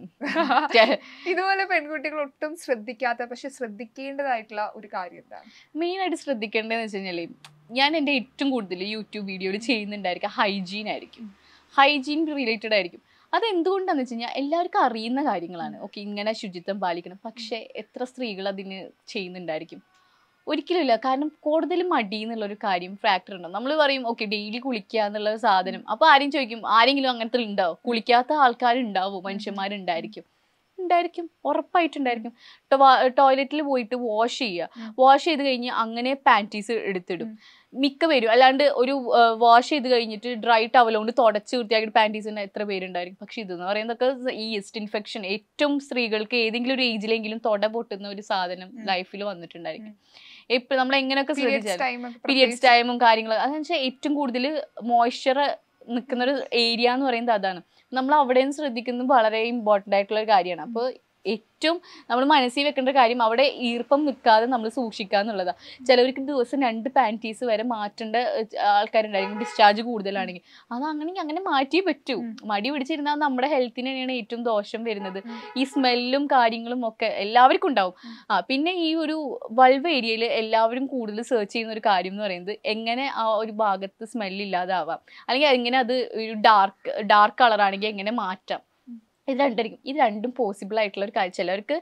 ഇതുപോലെ പെൺകുട്ടികൾ ഒട്ടും ശ്രദ്ധിക്കാത്ത പക്ഷെ ശ്രദ്ധിക്കേണ്ടതായിട്ടുള്ള ഒരു കാര്യം എന്താണ് മെയിൻ ആയിട്ട് ശ്രദ്ധിക്കേണ്ടതെന്ന് വെച്ച് കഴിഞ്ഞാല് ഞാൻ എൻ്റെ ഏറ്റവും കൂടുതൽ യൂട്യൂബ് വീഡിയോയിൽ ചെയ്യുന്നുണ്ടായിരിക്കും ഹൈജീൻ ആയിരിക്കും ഹൈജീൻ റിലേറ്റഡ് ആയിരിക്കും അത് എന്തുകൊണ്ടാന്ന് വെച്ച് കഴിഞ്ഞാൽ എല്ലാവർക്കും അറിയുന്ന കാര്യങ്ങളാണ് ഓക്കെ ഇങ്ങനെ ശുചിത്വം പാലിക്കണം പക്ഷേ എത്ര സ്ത്രീകൾ അതിന് ചെയ്യുന്നുണ്ടായിരിക്കും ഒരിക്കലും ഇല്ല കാരണം കൂടുതൽ മടി എന്നുള്ളൊരു കാര്യം ഫാക്ടർ ഉണ്ടോ നമ്മൾ പറയും ഓക്കെ ഡെയിലി കുളിക്കുക എന്നുള്ള ഒരു സാധനം അപ്പൊ ആരും ചോദിക്കും ആരെങ്കിലും അങ്ങനത്തെ ഉണ്ടാവും കുളിക്കാത്ത ആൾക്കാരുണ്ടാവും മനുഷ്യന്മാരുണ്ടായിരിക്കും ഉണ്ടായിരിക്കും ഉറപ്പായിട്ടുണ്ടായിരിക്കും ടോയ്ലറ്റിൽ പോയിട്ട് വാഷ് ചെയ്യുക ഉം. വാഷ് ചെയ്ത് കഴിഞ്ഞ് അങ്ങനെ പാൻറ്റീസ് എടുത്തിടും ഉം. മിക്ക പേരും അല്ലാണ്ട് ഒരു വാഷ് ചെയ്ത് കഴിഞ്ഞിട്ട് ഡ്രൈ ടവൽ കൊണ്ട് തുടച്ച് വൃത്തിയാക്കിയിട്ട് പാൻറ്റീസ് തന്നെ എത്ര പേരുണ്ടായിരിക്കും പക്ഷെ ഇതെന്ന് പറയുന്നതൊക്കെ ഈ ഈസ്റ്റ് ഇൻഫെക്ഷൻ ഏറ്റവും സ്ത്രീകൾക്ക് ഏതെങ്കിലും ഒരു ഏജിലെങ്കിലും തൊട പൊട്ടുന്ന ഒരു സാധനം ഉം. ലൈഫിൽ വന്നിട്ടുണ്ടായിരിക്കും ഇപ്പൊ നമ്മൾ എങ്ങനെയൊക്കെ പീരിയഡ്സ് ശ്രദ്ധിച്ചാൽ ടൈം പീരിയഡ്സ് ടൈമും കാര്യങ്ങളും അതെന്ന് വെച്ചാൽ ഏറ്റവും കൂടുതൽ മോയ്സ്ചർ നിൽക്കുന്ന ഒരു ഏരിയ എന്ന് പറയുന്നത് അതാണ് നമ്മൾ അവിടെയും ശ്രദ്ധിക്കുന്നത് വളരെ ഇമ്പോർട്ടൻ്റ് ആയിട്ടുള്ള ഒരു കാര്യമാണ് അപ്പോൾ ഏറ്റവും നമ്മൾ മനസ്സിൽ വെക്കേണ്ട ഒരു കാര്യം അവിടെ ഈർപ്പം നിൽക്കാതെ നമ്മൾ സൂക്ഷിക്കുക എന്നുള്ളതാണ് ചിലവർക്ക് ദിവസം രണ്ട് പാൻറ്റീസ് വരെ മാറ്റേണ്ട ഏഹ്, ആൾക്കാരുണ്ടായിരിക്കും ഡിസ്ചാർജ് കൂടുതലാണെങ്കിൽ അത് അങ്ങനെയെങ്കിൽ അങ്ങനെ മാറ്റിയേ പറ്റൂ ഉം. മടി പിടിച്ചിരുന്നാൽ നമ്മുടെ ഹെൽത്തിന് തന്നെയാണ് ഏറ്റവും ദോഷം വരുന്നത് ഉം. ഈ സ്മെല്ലും കാര്യങ്ങളും ഒക്കെ എല്ലാവർക്കും ഉണ്ടാവും ഉം. ആ പിന്നെ ഈ ഒരു വൾവ് ഏരിയയിൽ എല്ലാവരും കൂടുതൽ സെർച്ച് ചെയ്യുന്ന ഒരു കാര്യം എന്ന് പറയുന്നത് എങ്ങനെ ആ ഒരു ഭാഗത്ത് സ്മെല്ല് ഇല്ലാതാവാം അല്ലെങ്കിൽ എങ്ങനെ അത് ഒരു ഡാർക്ക് ഡാർക്ക് കളർ ആണെങ്കിൽ എങ്ങനെ മാറ്റാം ഉം. ഇത് രണ്ടായിരിക്കും ഇത് രണ്ടും പോസിബിൾ ആയിട്ടുള്ള ഒരു കാര്യം ചിലർക്ക്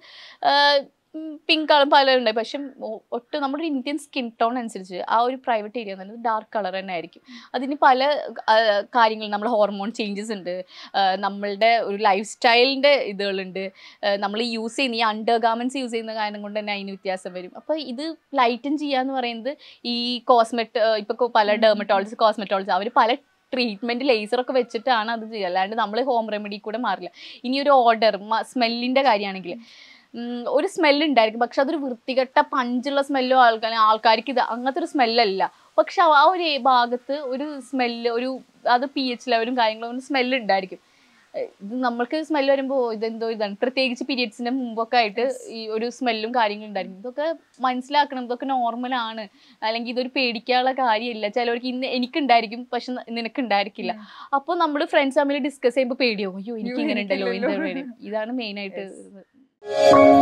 പിങ്ക് കളർ പലരുണ്ട് പക്ഷെ ഒ- ഒട്ടും നമ്മുടെ ഇന്ത്യൻ സ്കിൻ ടോൺ അനുസരിച്ച് ആ ഒരു പ്രൈവറ്റ് ഏരിയ എന്നുള്ളത് ഡാർക്ക് കളർ തന്നെ ആയിരിക്കും അതിന് പല ആ, കാര്യങ്ങൾ നമ്മുടെ ഹോർമോൺ ചേഞ്ചസ് ഉണ്ട് ആ, നമ്മളുടെ ഒരു ലൈഫ് സ്റ്റൈലിൻ്റെ ഇതുകളുണ്ട് നമ്മൾ യൂസ് ചെയ്യുന്ന ഈ അണ്ടർ ഗാർമെന്റ്സ് യൂസ് ചെയ്യുന്ന കാരണം കൊണ്ട് തന്നെ അതിന് വ്യത്യാസം വരും അപ്പോൾ ഇത് ലൈറ്റൻ ചെയ്യാന്ന് പറയുന്നത് ഈ കോസ്മെറ്റ് ഇപ്പോൾ പല ഉം. ഡെർമറ്റോളജിസ്റ്റ് കോസ്മെറ്റോളജിസ്റ്റ് അവർ പല ട്രീറ്റ്മെന്റ് ലേസറൊക്കെ വെച്ചിട്ടാണ് അത് ചെയ്യുക അല്ലാണ്ട് നമ്മൾ ഹോം റെമഡി കൂടെ മാറില്ല ഇനി ഒരു ഓർഡർ സ്മെല്ലിന്റെ കാര്യമാണെങ്കിൽ ഒരു സ്മെല്ല് ഉണ്ടായിരിക്കും പക്ഷെ അതൊരു വൃത്തികെട്ട പഞ്ചുള്ള സ്മെല്ലോ ആൾക്കാർ ആൾക്കാർക്ക് ഇത് അങ്ങനത്തെ ഒരു സ്മെല്ലല്ല പക്ഷെ ആ ഒരു ഭാഗത്ത് ഒരു സ്മെല്ല് ഒരു അത് പി എച്ച് ലെവലും കാര്യങ്ങളും ഒരു സ്മെല്ല് ഉണ്ടായിരിക്കും ഏഹ് ഇത് നമ്മൾക്ക് സ്മെല്ല് വരുമ്പോൾ ഇതെന്തോ ഇതാണ് പ്രത്യേകിച്ച് പീരിയഡ്സിന്റെ മുമ്പൊക്കെ ആയിട്ട് ഈ ഒരു സ്മെല്ലും കാര്യങ്ങളും ഉണ്ടായിരിക്കും ഇതൊക്കെ മനസ്സിലാക്കണം ഇതൊക്കെ നോർമൽ ആണ് അല്ലെങ്കിൽ ഇതൊരു പേടിക്കാനുള്ള കാര്യമില്ല ചിലവർക്ക് ഇന്ന് എനിക്കുണ്ടായിരിക്കും പക്ഷെ നിനക്ക് ഉണ്ടായിരിക്കില്ല അപ്പോൾ നമ്മൾ ഫ്രണ്ട്സ് തമ്മിൽ ഡിസ്കസ് ചെയ്യുമ്പോൾ പേടിയോ അയ്യോ എനിക്ക് ഇങ്ങനെ ഉണ്ടല്ലോ എന്താ പേടി ഇതാണ് മെയിൻ ആയിട്ട് Yes.